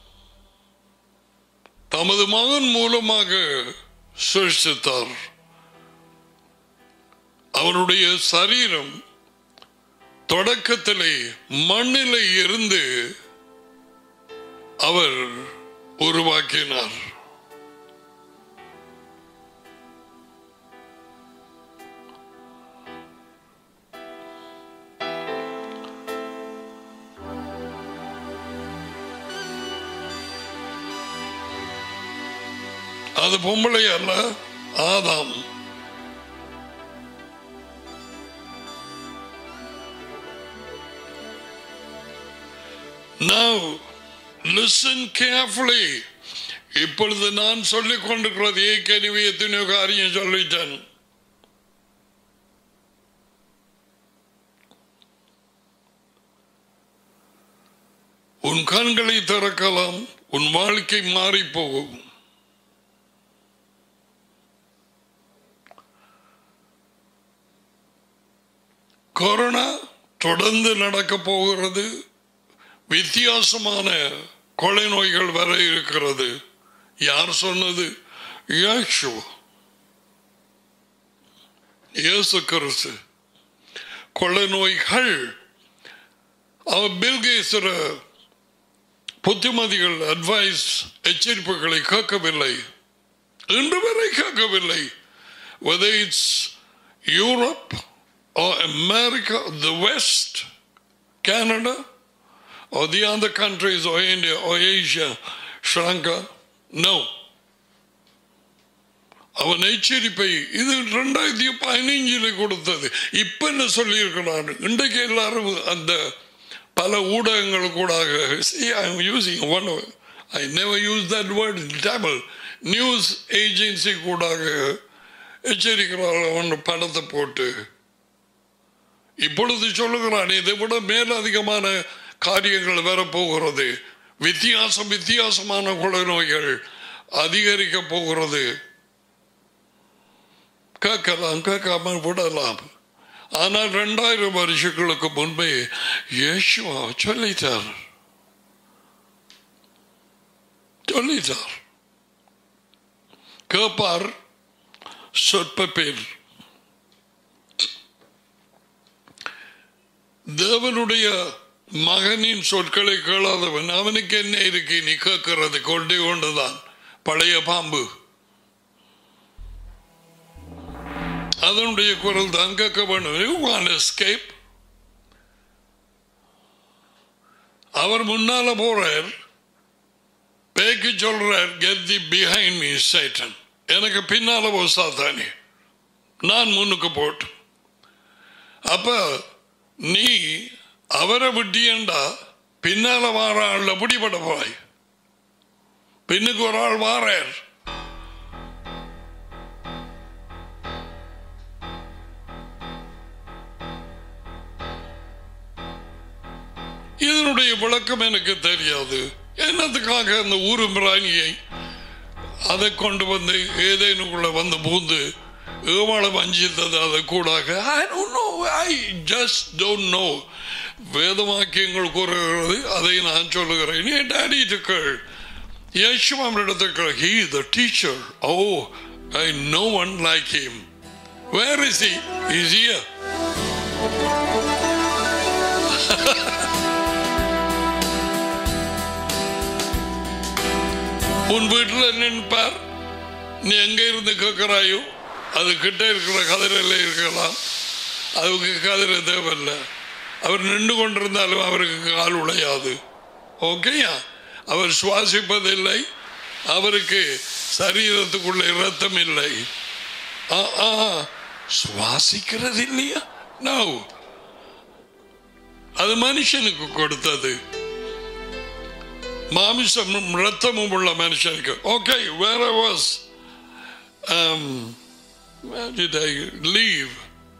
தமது மகன் மூலமாக சிருஷ்டித்தார் அவனுடைய சரீரம் தொடக்கத்திலே மண்ணிலே இருந்து அவர் உருவாக்கினார் அது பொம்பளை அல்ல ஆதாம் Now, listen carefully. இப்பொழுது நான் சொல்லிக் கொண்டிருக்கிறது ஏற்கனவே எத்தனையோ காரியம் சொல்லிட்டேன் உன் கண்களை திறக்கலாம் உன் வாழ்க்கை மாறி போகும் கொரோனா தொடர்ந்து நடக்க போகிறது வித்தியாசமான கொலை நோய்கள் வர இருக்கிறது யார் சொன்னது இயேசு இயேசு கிறிஸ்து கொள்ளை நோய்கள் அவர் பில்கேசர புத்திமதிகள் அட்வைஸ் எச்சரிப்புகளை கேட்கவில்லை இன்று வரை கேட்கவில்லை whether it's Europe or America, the West, Canada, or the other countries, or India, or Asia, Sri Lanka, no. அவன் எச்சரிப்பை இது ரெண்டாயிரத்தி பதினைஞ்சில் கொடுத்தது இப்ப என்ன சொல்லி இருக்கிறான் இன்றைக்கு எல்லாரும் அந்த பல ஊடகங்கள் கூட using one I never use that word table news agency கூட எச்சரிக்கிறார்கள் அவன் படத்தை போட்டு இப்பொழுது சொல்லுகிறான் இதை விட மேலதிகமான காரியங்கள் வரப்போகிறது வித்தியாசம் வித்தியாசமான கொலை நோய்கள் அதிகரிக்க போகிறது கேட்கலாம் கேட்காம விடலாம் ஆனால் ரெண்டாயிரம் வருஷங்களுக்கு முன்பே இயேசுவா சொல்லிட்டார் சொல்லிட்டார் கேட்பார் சொற்ப பேர் தேவனுடைய மகனின் சொற்களை கேளாதவன் அவனுக்கு என்ன இருக்கு நீ கேட்கிறது கொண்டே கொண்டுதான் பழைய பாம்பு அதனுடைய குரல் தான் கேட்க வேண்டும் எஸ்கேப் அவர் முன்னால போறார் பேக்கு சொல்றார் get the behind me Satan எனக்கு பின்னால போ சாத்தானே நான் முன்னுக்கு போட்டு அப்ப நீ அவரை விட்டியண்டா பின்னால வார ஆள்ல பிடிபட போய் பின்னுக்கு ஒரு ஆள் வாரார் இதனுடைய விளக்கம் எனக்கு தெரியாது என்னத்துக்காக அந்த ஊரு பிராணியை அதை கொண்டு வந்து ஏதேனுக்குள்ள வந்து பூந்து ஏமாளம் வஞ்சித்தது அதை கூடாக I don't know I just don't know வேதவாக்கியங்கள் கூறுகிறது அதை நான் சொல்லுகிறேன் என் டேடிட்டுக்கள் யேசுவாம் இடத்துக்கு he the teacher oh I know one like him where is he is here உன் வீட்டில் நின்பார் நீ எங்க இருந்து கேட்கிறாயோ அது கிட்ட இருக்கிற கதிரையில் இருக்கலாம் அதுக்கு கதிரை தேவையில்லை அவர் நின்று கொண்டிருந்தாலும் அவருக்கு கால் உடையாது ஓகேயா அவர் சுவாசிப்பதில்லை அவருக்கு சரீரத்துக்குள்ள இரத்தம் இல்லை ஆ, ஆ, சுவாசிக்கிறது இல்லையா நோ அது மனுஷனுக்கு கொடுத்தது மாமிசமும் ரத்தமும் உள்ள மனுஷனுக்கு ஓகே வேற was did I leave?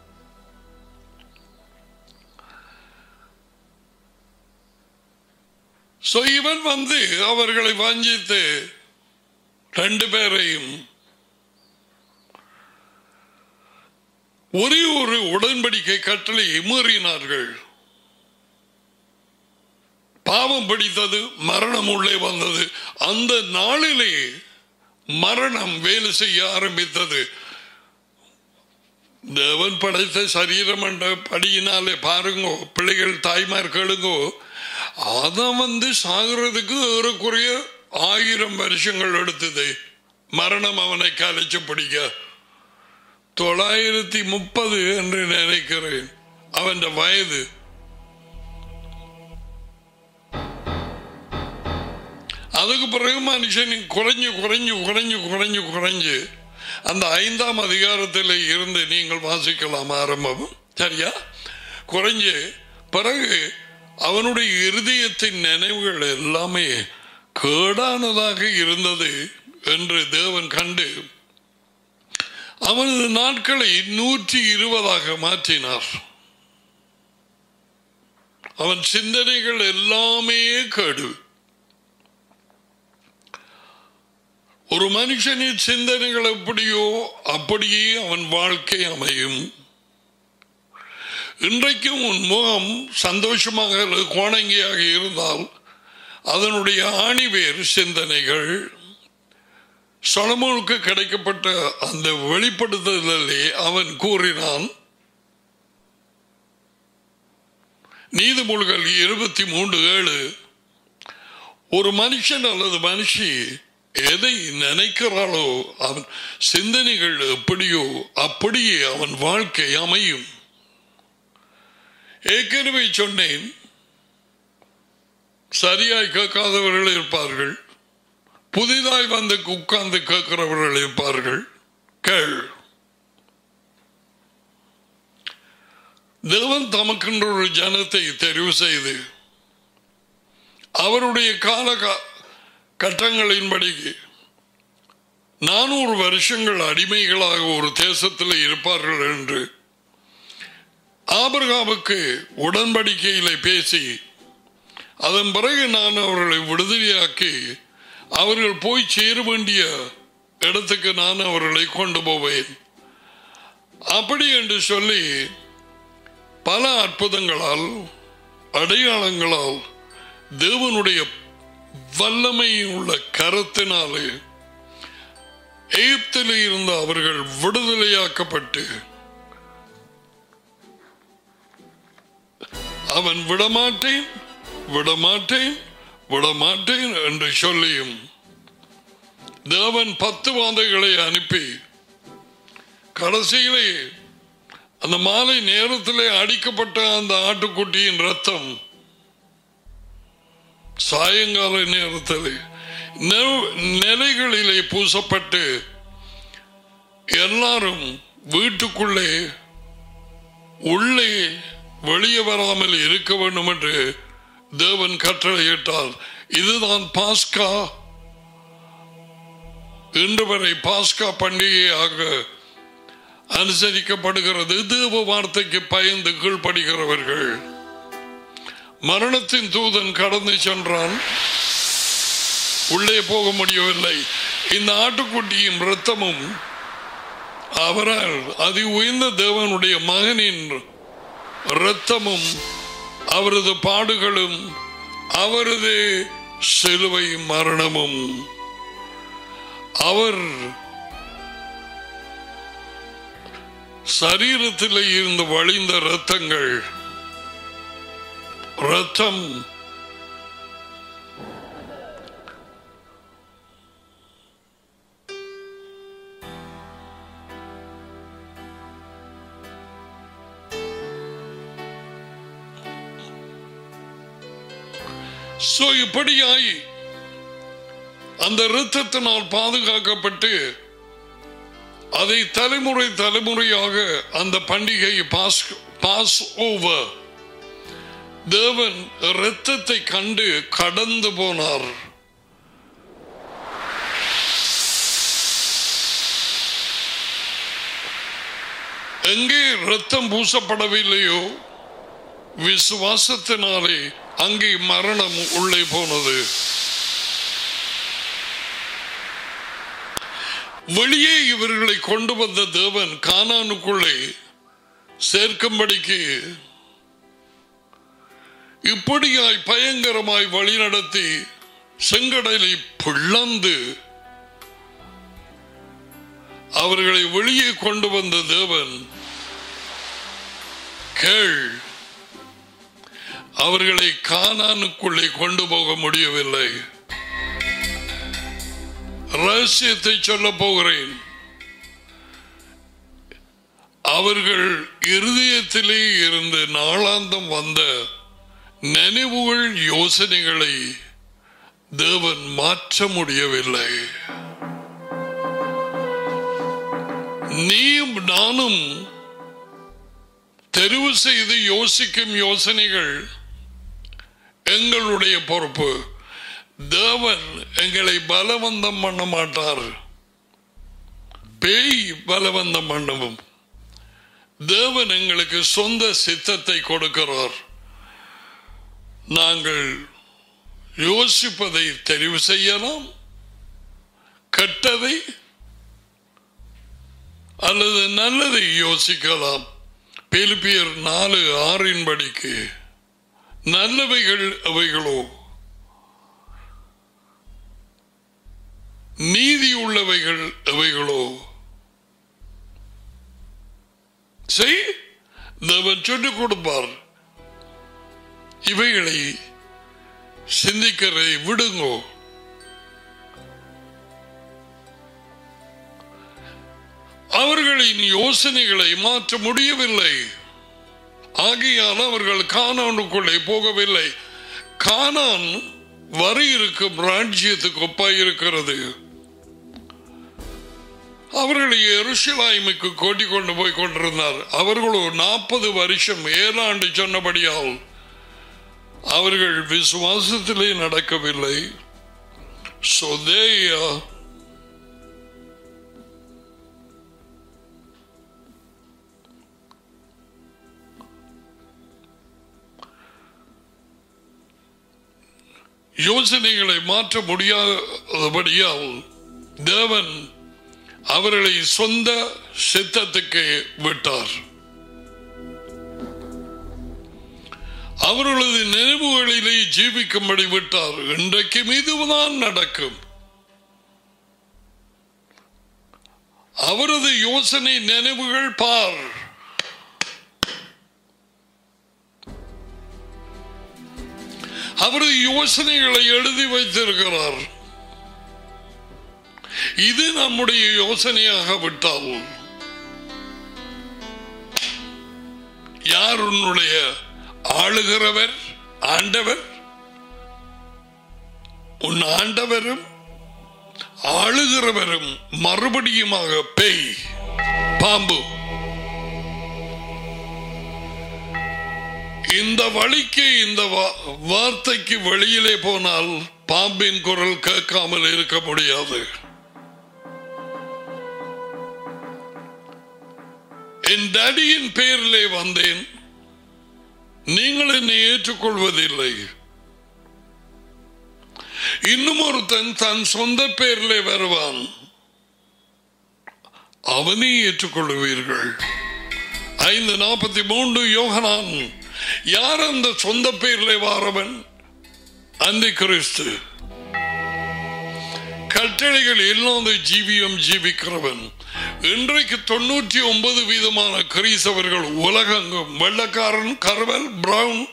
So இவன் வந்து அவர்களை வஞ்சித்து ரெண்டு பேரையும் ஒரே ஒரு உடன்படிக்கை கட்டளையை மீறினார்கள் பாவம் பிடித்தது மரணம் உள்ளே வந்தது அந்த நாளிலே மரணம் வேலை செய்ய ஆரம்பித்தது தேவன் படைத்த சரீரம் என்ற படியினாலே பாருங்கோ பிள்ளைகள் தாய்மார் கேளுங்கோ அதை வந்து சாகிறதுக்கு ஏறக்குறைய ஆயிரம் வருஷங்கள் எடுத்தது மரணம் அவனை கலைச்சு பிடிக்க தொள்ளாயிரத்தி முப்பது என்று நினைக்கிறேன் அவன் வயது அதுக்கு பிறகு மனுஷன் குறைஞ்சு குறைஞ்சு குறைஞ்சு குறைஞ்சு குறைஞ்சு அந்த ஐந்தாம் அதிகாரத்தில் இருந்து நீங்கள் வாசிக்கலாம் ஆரம்பம் சரியா குறைஞ்சு பிறகு அவனுடைய இருதயத்தின் நினைவுகள் எல்லாமே கேடானதாக இருந்தது என்று தேவன் கண்டு அவனது நாட்களை நூற்றி இருபதாக மாற்றினார் அவன் சிந்தனைகள் எல்லாமே கேடு ஒரு மனுஷனின் சிந்தனைகள் எப்படியோ அப்படியே அவன் வாழ்க்கை அமையும் இன்றைக்கும் உன் முகம் சந்தோஷமாக அல்லது கோணங்கியாக இருந்தால் அதனுடைய ஆணிவேர் சிந்தனைகள் சொலமோனுக்கு கிடைக்கப்பட்ட அந்த வெளிப்படுத்துதலே அவன் கூறினான் நீதிமொழிகள் இருபத்தி மூன்று ஏழு ஒரு மனுஷன் அல்லது மனுஷி எதை நினைக்கிறாளோ அவன் சிந்தனைகள் எப்படியோ அப்படியே அவன் வாழ்க்கை அமையும் ஏற்கனவே சொன்னேன் சரியாய் கேட்காதவர்கள் இருப்பார்கள் புதிதாய் வந்து உட்கார்ந்து கேட்கிறவர்கள் இருப்பார்கள் கேள் தேவன் தமக்கென்ற ஒரு ஜனத்தை தெரிவு செய்து அவருடைய கால கட்டங்களின்படி நானூறு வருஷங்கள் அடிமைகளாக ஒரு தேசத்தில் இருப்பார்கள் என்று ஆபர்காமுக்கு உடன்படிக்கையில பேசி அதன் பிறகு நான் அவர்களை விடுதலையாக்கி அவர்கள் போய் சேர வேண்டிய இடத்துக்கு நான் அவர்களை கொண்டு போவேன் அப்படி என்று சொல்லி பல அற்புதங்களால் அடையாளங்களால் தேவனுடைய வல்லமை உள்ள கரத்தினாலே எகிப்தில் இருந்த அவர்கள் விடுதலையாக்கப்பட்டு அவன் விடமாட்டேன் விடமாட்டேன் விடமாட்டேன் என்று சொல்லியும் தேவன் பத்து வாதைகளை அனுப்பி கடைசியிலே அந்த மாலை நேரத்திலே அடிக்கப்பட்ட அந்த ஆட்டுக்குட்டியின் ரத்தம் சாயங்கால நேரத்தில் நிலைகளிலே பூசப்பட்டு எல்லாரும் வீட்டுக்குள்ளே உள்ளே வெளியே வராமல் இருக்க வேண்டும் என்று தேவன் கட்டளையிட்டார் இதுதான் பாஸ்கா இன்று வரை பாஸ்கா பண்டிகையாக அனுசரிக்கப்படுகிறது தேவ வார்த்தைக்கு பயந்து கீழ்ப்படுகிறவர்கள் மரணத்தின் தூதன் கடந்து சென்றான் உள்ளே போக முடியவில்லை இந்த ஆட்டுக்குட்டியும் இரத்தமும் அவரால் அதி உயர்ந்த தேவனுடைய மகனின் இரத்தமும் அவரது பாடுகளும் அவரது சிலுவை மரணமும் அவர் சரீரத்தில் இருந்து வழிந்த இரத்தங்கள் ரத்தம் சோ இப்படியாய் அந்த இரத்தத்தினால் பாதுகாக்கப்பட்டு அதை தலைமுறை தலைமுறையாக அந்த பண்டிகை பாஸ் பாஸ் ஓவர் தேவன் இரத்தத்தை கண்டு கடந்து போனார் எங்கே ரத்தம் பூசப்படவில்லையோ விசுவாசத்தினாலே அங்கே மரணம் உள்ளே போனது வெளியே இவர்களை கொண்டு வந்த தேவன் கானானுக்குள்ளே சேர்க்கும்படிக்கு இப்படியாய் பயங்கரமாய் வழிநடத்தி செங்கடலை பிளந்து அவர்களை வெளியே கொண்டு வந்த தேவன் கேள் அவர்களை கானானுக்குள்ளே கொண்டு போக முடியவில்லை ரகசியத்தை சொல்ல போகிறேன் அவர்கள் இருதயத்திலே இருந்து நாளாந்தம் வந்த நினைவுகள் யோசனைகளை தேவன் மாற்ற முடியவில்லை நீயும் நானும் தெரிவு செய்து யோசிக்கும் யோசனைகள் எங்களுடைய பொறுப்பு தேவன் எங்களை பலவந்தம் பண்ண மாட்டார் பேய் பலவந்தம் பண்ணவும் தேவன் எங்களுக்கு சொந்த சித்தத்தை கொடுக்கிறார் நாங்கள் யோசிப்பதை தெரிவு செய்யலாம் கெட்டதை அல்லது நல்லதை யோசிக்கலாம் பிலிப்பியர் நாலு ஆறின் படிக்கு நல்லவைகள் அவைகளோ நீதி உள்ளவைகள் அவைகளோ செய் தேவன் சொல்லிக் கொடுப்பார் இவைகளை சிந்திக்கிறதை விடுங்கோ அவர்களின் யோசனைகளை மாற்ற முடியவில்லை ஆகையால் அவர்கள் கானானுக்குள்ளே போகவில்லை கானான் வர இருக்கும் ராஜ்யத்துக்கு ஒப்பாய் இருக்கிறது அவர்களை எருசலாய்மைக்கு கோட்டி கொண்டு போய் கொண்டிருந்தார் அவர்களோ நாற்பது வருஷம் ஏழாண்டு சொன்னபடியால் அவர்கள் விசுவாசத்திலே நடக்கவில்லை So they, uh, யோசனைகளை மாற்ற முடியாதபடியால் தேவன் அவர்களை சொந்த சித்தத்துக்கு விட்டார் அவர்களது நினைவுகளிலே ஜீவிக்கும்படி விட்டார் இன்றைக்கு இதுதான் நடக்கும் அவரது யோசனை நினைவுகள் பார் அவரது யோசனைகளை எழுதி வைத்திருக்கிறார் இது நம்முடைய யோசனையாக விட்டால் யார் உன்னுடைய ஆளுகிறவர் ஆண்டவர் உன் ஆண்டவரும் ஆளுகிறவரும் மறுபடியுமாக பேய் பாம்பு இந்த வழிக்கு இந்த வா- வார்த்தைக்கு வெளியிலே போனால் பாம்பின் குரல் கேட்காமல் இருக்க முடியாது என் டேடியின் பேரிலே வந்தேன் நீங்கள் என்னை ஏற்றுக்கொள்வதில்லை இன்னும் ஒருத்தன் தன் சொந்த பேரிலே வருவான் அவனை ஏற்றுக்கொள்வீர்கள் ஐந்து நாற்பத்தி மூன்று யோகனான் யார் அந்த சொந்த பேரிலே வாரவன் அந்த கிறிஸ்து கட்டளைகள் இல்லாத ஜீவியம் ஜீவிக்கிறவன் இன்றைக்கு தொண்ணூற்றி ஒன்பது வீதமான கிறிஸ்தவர்கள் உலகெங்கும் வெள்ளக்காரன் கர்வல் பிரவுன்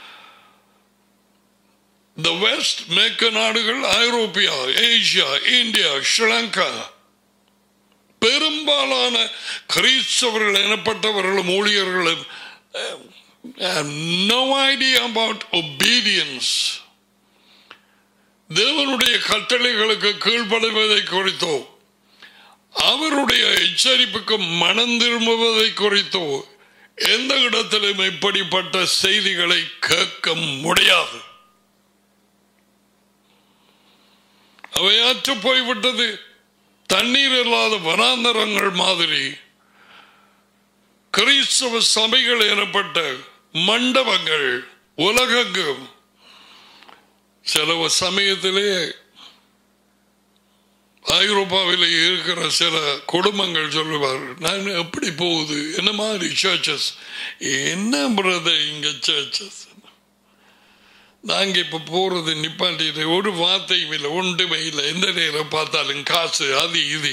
த வெஸ்ட் மேற்கு நாடுகள் ஐரோப்பியா ஏசியா இந்தியா ஸ்ரீலங்கா பெரும்பாலான கிறிஸ்தவர்கள் எனப்பட்டவர்களும் ஊழியர்களும் நோ ஐடியா அபவுட் ஒபீடியன்ஸ் தேவனுடைய கட்டளைகளுக்கு கீழ்ப்படுவதை குறித்தோ அவருடைய எச்சரிப்புக்கு மனம் திரும்புவதை குறித்தோ எந்த இடத்திலும் இப்படிப்பட்ட செய்திகளை கேட்க முடியாது அவை அற்று போய்விட்டது தண்ணீர் இல்லாத வனாந்தரங்கள் மாதிரி கிறிஸ்தவ சபைகள் எனப்பட்ட மண்டபங்கள் உலகெங்கும் சில சமயத்திலே ஐரோப்பாவில் இருக்கிற சில குடும்பங்கள் சொல்லுவார் நான் எப்படி போகுது என்ன மாதிரி சர்ச்சஸ் என்ன பிரதர் இங்க சர்ச்சஸ் நாங்க இப்ப போறது நிப்பாட்டிட்டு ஒரு வார்த்தையும் இல்லை ஒன்றுமே இல்லை எந்த நேரம் பார்த்தாலும் காசு அது இது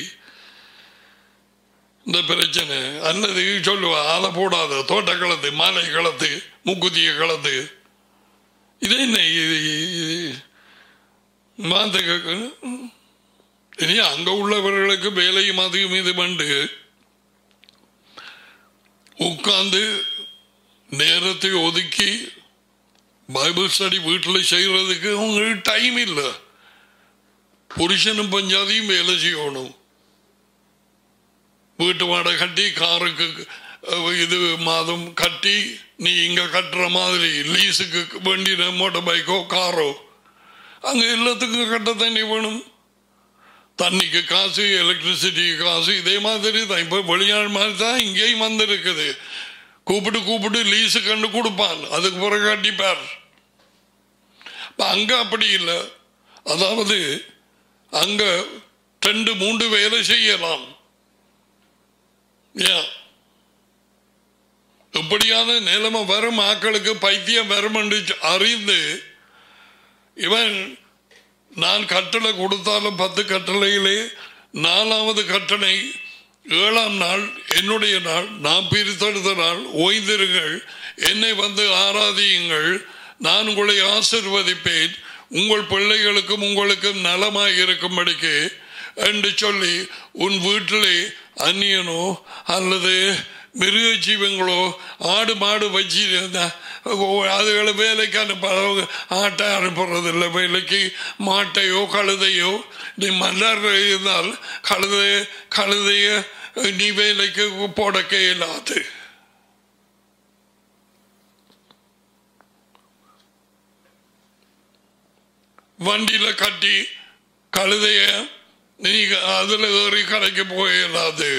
இந்த பிரச்சனை அல்லது சொல்லுவா ஆளை போடாத தோட்ட களத்து மாலை களத்து முக்குத்திய களத்து இது என்ன இது இது மாத்த இனி அங்க உள்ளவர்களுக்கு வேலையும் அதிகம் இது பண்ணு உட்கார்ந்து நேரத்தை ஒதுக்கி பைபிள் ஸ்டடி வீட்டில் செய்யறதுக்கு அவங்களுக்கு டைம் இல்லை புருஷனும் பஞ்சாதியும் வேலை செய்யணும் வீட்டு வாடகை கட்டி காருக்கு அஹ், இது மாதம் கட்டி நீ இங்க கட்டுற மாதிரி லீஸுக்கு வேண்டின மோட்டார் பைக்கோ காரோ அங்க எல்லாத்துக்கும் கட்ட தண்ணி வேணும் தண்ணிக்கு காசு எலக்ட்ரிசிட்டி காசு இதே மாதிரி தான் இப்போ வெளிநாடு மாதிரி தான் இங்கேயும் வந்திருக்குது கூப்பிட்டு கூப்பிட்டு லீஸு கண்டு கொடுப்பான் அதுக்கு பிறகு கட்டிப்பார் இப்ப அங்க அப்படி இல்லை அதாவது அங்க ரெண்டு மூன்று வேலை செய்யலாம் ஏன் இப்படியான நிலைமை வரும் ஆக்களுக்கு பைத்தியம் வரும் என்று அறிந்து இவன் நான் கட்டளை கொடுத்தாலும் பத்து கட்டளையிலே நாலாவது கட்டளை ஏழாம் நாள் என்னுடைய நாள் நான் பிரித்தெடுத்த நாள் ஓய்ந்திருங்கள் என்னை வந்து ஆராதியுங்கள் நான் உங்களை ஆசிர்வதிப்பேன் உங்கள் பிள்ளைகளுக்கும் உங்களுக்கும் நலமாய் இருக்கும்படிக்கு என்று சொல்லி உன் வீட்டிலே அந்நியனோ அல்லது மிருக ஜீவங்களோ ஆடு மாடு வச்சு அதுகளை வேலைக்கு அனுப்ப ஆட்டை அனுப்புறதில்லை வேலைக்கு மாட்டையோ கழுதையோ நீ மன்னர் இருந்தால் கழுதை கழுதைய நீ வேலைக்கு போடக்க இயலாது வண்டியில கட்டி கழுதைய நீங்க அதுல ஏறி கடைக்கு போயிடாது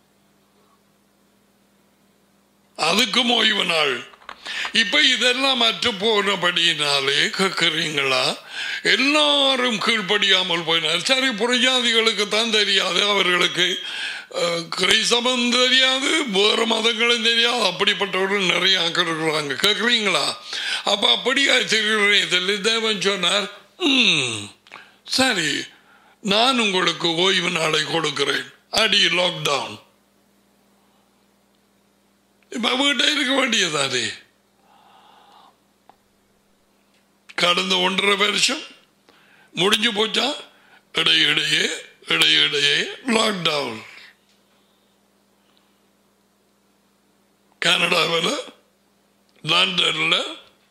அதுக்கும் ஓய்வு நாள் இப்ப இதெல்லாம் அற்று போனபடியினாலே கேட்கிறீங்களா எல்லாரும் கீழ்ப்படியாமல் போயினார் சரி புறஜாதிகளுக்கு தான் தெரியாது அவர்களுக்கு அஹ், கிறிஸ்தவம் தெரியாது வேறு மதங்களும் தெரியாது அப்படிப்பட்டவர்கள் நிறைய ஆக்கள் இருக்கிறாங்க கேட்குறீங்களா அப்ப அப்படியா தெரிகிறேன் தேவன் சொன்னார் "ம், சரி நான் உங்களுக்கு ஓய்வு நாளை கொடுக்கிறேன் அடி லாக்டவுன் இப்ப வீட்டை இருக்க வேண்டியதானே கடந்த ஒன்றரை வருஷம் முடிஞ்சு போச்சா இடையிடையே இடையிடையே லாக்டவுன் கனடாவில் லண்டனில்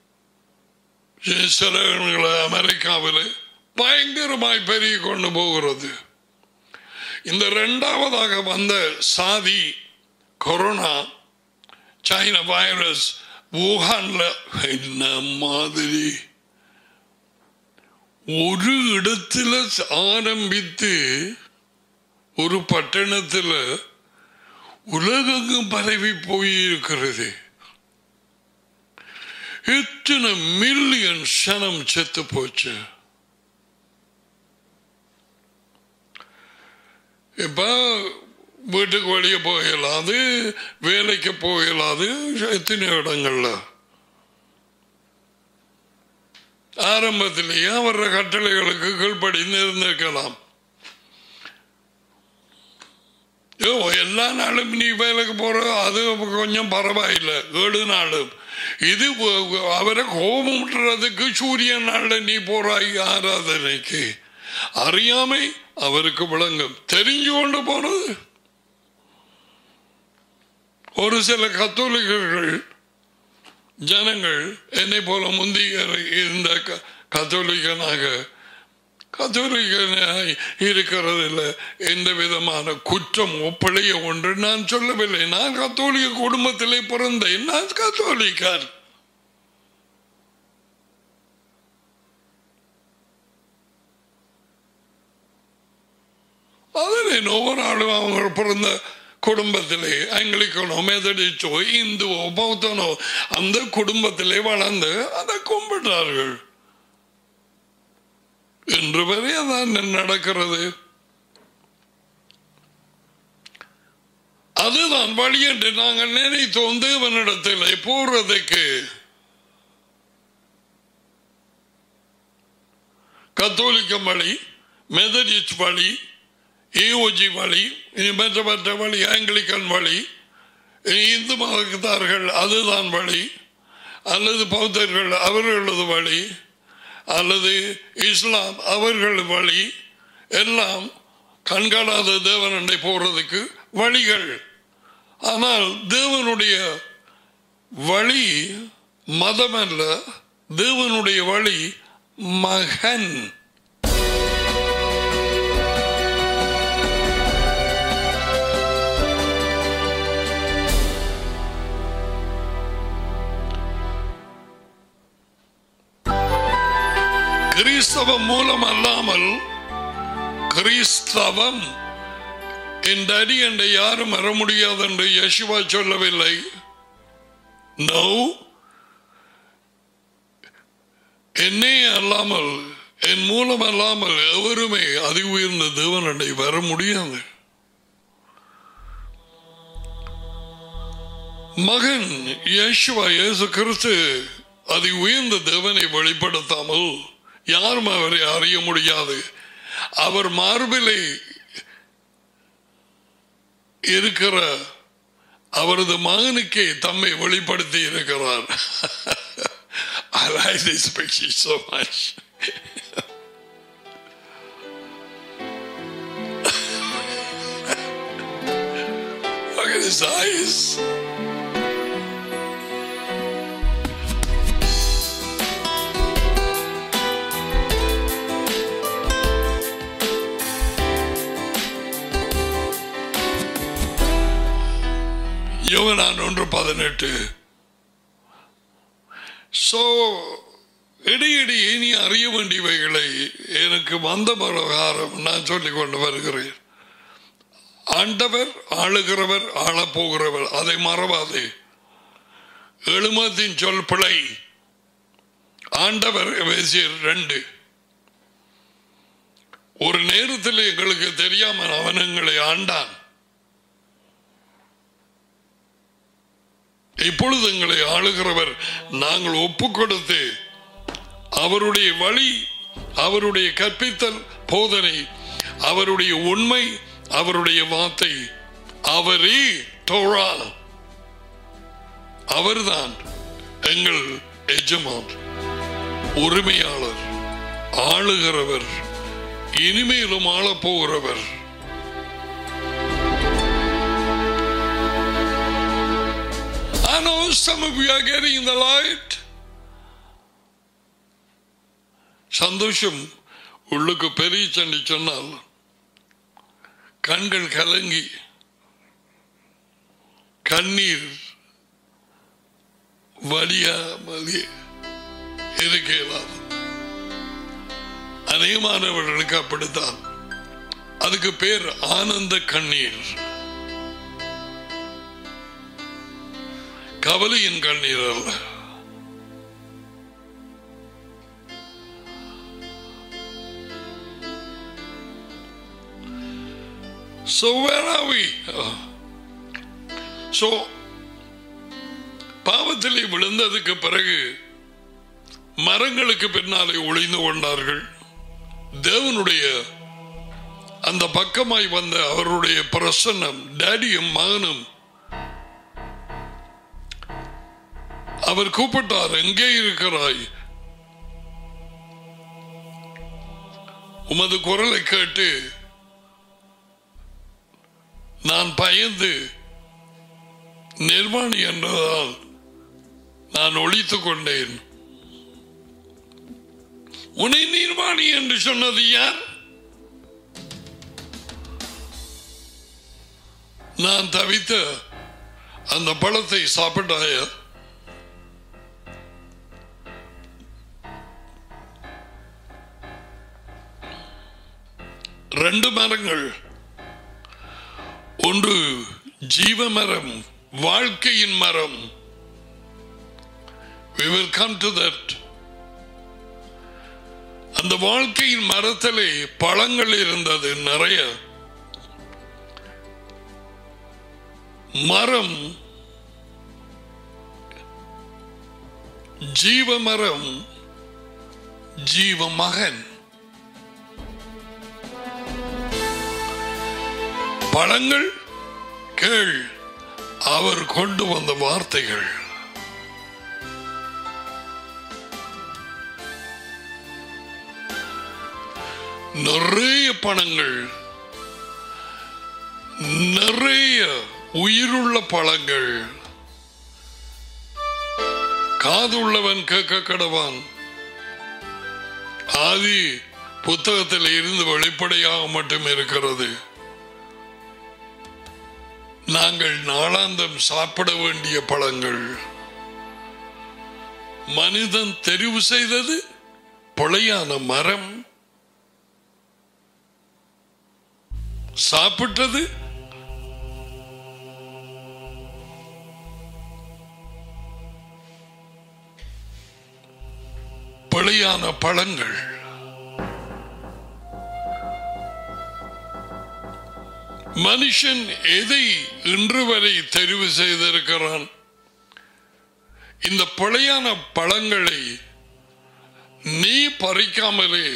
சில இடங்கள்ல அமெரிக்காவில் பயங்கரமாய் பெருகி கொண்டு போகிறது இந்த இரண்டாவதாக வந்த சாதி கொரோனா சைனா வைரஸ் wuhanல என்ன மாதிரி ஒரு இடத்துல ஆரம்பித்து ஒரு பட்டணத்துல உலகெங்கும் பரவி போயிருக்கிறது எத்தனை மில்லியன் சனம் செத்து போச்சு இப்ப வீட்டுக்கு வெளியே போகலாது வேலைக்கு போகலாது எத்தனை இடங்கள்ல ஆரம்பத்திலேயே வர்ற கட்டளைகளுக்கு கீழ்ப்படிந்து இருந்திருக்கலாம் ஐயோ, எல்லா நாளும் நீ வேலைக்கு போற அது கொஞ்சம் பரவாயில்லை ஏழு நாளும் இது வ- அவரை கோபமுட்டுறதுக்கு சூரிய நாள்ல நீ போறாய் ஆராதனைக்கு அறியாமை அவருக்கு விளங்கும் தெரிஞ்சு கொண்டு போனது ஒரு சில கத்தோலிக்கர்கள் ஜனங்கள் என்னை போல முந்திய இருந்த க- கத்தோலிக்கனாக கத்தோலிக்கனாய் இருக்கிறதில் எந்த விதமான குற்றமோ பிழைய ஒன்று நான் சொல்லவில்லை நான் கத்தோலிக்க குடும்பத்திலே பிறந்தேன் நான் கத்தோலிக்கர் அதில் ஒவ்வொரு ஆளும் அவங்க பிறந்த குடும்பத்திலே ஆங்கிலிக்கனோ மெதடிச்சோ இந்துவோ பௌத்தனோ அந்த குடும்பத்திலே வளர்ந்து அதை கும்பிட்டார்கள் இன்று வரை அதான் நடக்கிறது அதுதான் வழி என்று நாங்கள் நினைத்தோம் தேவனிடத்தில் போறதுக்கு கத்தோலிக்க வழி மெதடிஸ்ட் வழி ஏஓஜி வழி இனி மற்ற மற்ற வழி ஆங்கிலிக்கன் வழி இனி இந்து மதத்தார்கள் அதுதான் வழி அல்லது பௌத்தர்கள் அவர்களது வழி அல்லது இஸ்லாம் அவர்கள் வழி எல்லாம் கண்காணாத தேவனண்டை போறதுக்கு வழிகள் ஆனால் தேவனுடைய வழி மதம் அல்ல தேவனுடைய வழி மகன் கிறிஸ்தவம் மூலம் அல்லாமல் கிறிஸ்தவம் என் அடி என்ற யாரும் வர முடியாது என்று யசுவா சொல்லவில்லை நோ என்னே அல்லாமல் என் மூலம் அல்லாமல் எவருமே அதி உயர்ந்த தேவனடை வர முடியாது மகன் யேசுவா இயேசு கிறிஸ்து அதி உயர்ந்த தேவனை வெளிப்படுத்தாமல் யாரும் அவரை அறிய முடியாது அவர் மார்பிலே இருக்கிற அவரது மகனுக்கே தம்மை வெளிப்படுத்தி இருக்கிறார் I like this picture so much. Look at his eyes. யோகனான் ஒன்று பதினெட்டு சோ இடையிடையே நீ அறிய வேண்டியவைகளை எனக்கு வந்த பிரகாரம் நான் சொல்லிக் கொண்டு வருகிறேன் ஆண்டவர் ஆளுகிறவர் ஆளப்போகிறவர் அதை மறவாதே எழுமத்தின் சொல் பிழை ஆண்டவர் எபேசியர் ரெண்டு ஒரு நேரத்தில் எங்களுக்கு தெரியாமல் அவன் எங்களை ஆண்டான் இப்பொழுது எங்களை ஆளுகிறவர் நாங்கள் ஒப்பு கொடுத்து அவருடைய வழி அவருடைய கற்பித்தல் போதனை அவருடைய உண்மை அவருடைய வார்த்தை அவரே தோழா அவர்தான் எங்கள் எஜமான் உரிமையாளர் ஆளுகிறவர் இனிமேலும் ஆளப்போகிறவர் I know some of you are getting the light. சந்தோஷம் உள்ளுக்கு பெரிய சண்டி சொன்னால் கண்கள் கலங்கி கண்ணீர் வலியாமல் இருக்க இயலாது அநேகமானவர்களுக்கு அப்படித்தான் அதுக்கு பேர் ஆனந்த கண்ணீர் கவலையின் கண்ணீர் அல்ல So where are we? So பாவத்திலே விழுந்ததுக்கு பிறகு மரங்களுக்கு பின்னாலே ஒளிந்து கொண்டார்கள் தேவனுடைய அந்த பக்கமாய் வந்த அவருடைய பிரசன்னம் டேடியும் மகனும் அவர் கூப்பிட்டார் எங்கே இருக்கிறாய் உமது குரலை கேட்டு நான் பயந்து நிர்வாணி என்றதால் நான் ஒழித்துக் கொண்டேன் உன்னை நிர்வாணி என்று சொன்னது யார் நான் தவித்த அந்த பழத்தை சாப்பிட்டாயா ரெண்டு மரங்கள் ஒன்று ஜீவ மரம் வாழ்க்கையின் மரம் we will come to that அந்த வாழ்க்கையின் மரத்திலே பழங்கள் இருந்தது நிறைய மரம் ஜீவ மரம் ஜீவ மகன் பழங்கள் கேள் அவர் கொண்டு வந்த வார்த்தைகள் நிறைய பணங்கள் நிறைய உயிருள்ள பழங்கள் காதுள்ளவன் கேட்க கடவான் ஆதி புத்தகத்தில் இருந்து வெளிப்படையாக மட்டும் இருக்கிறது நாங்கள் நாளாந்தம் சாப்பிட வேண்டிய பழங்கள் மனிதன் தெரிவு செய்தது பொழையான மரம் சாப்பிட்டது பிழையான பழங்கள் மனுஷன் எதை இன்று வரை தெரிவு செய்திருக்கிறான் இந்த பிழையான பழங்களை நீ பறிக்காமலே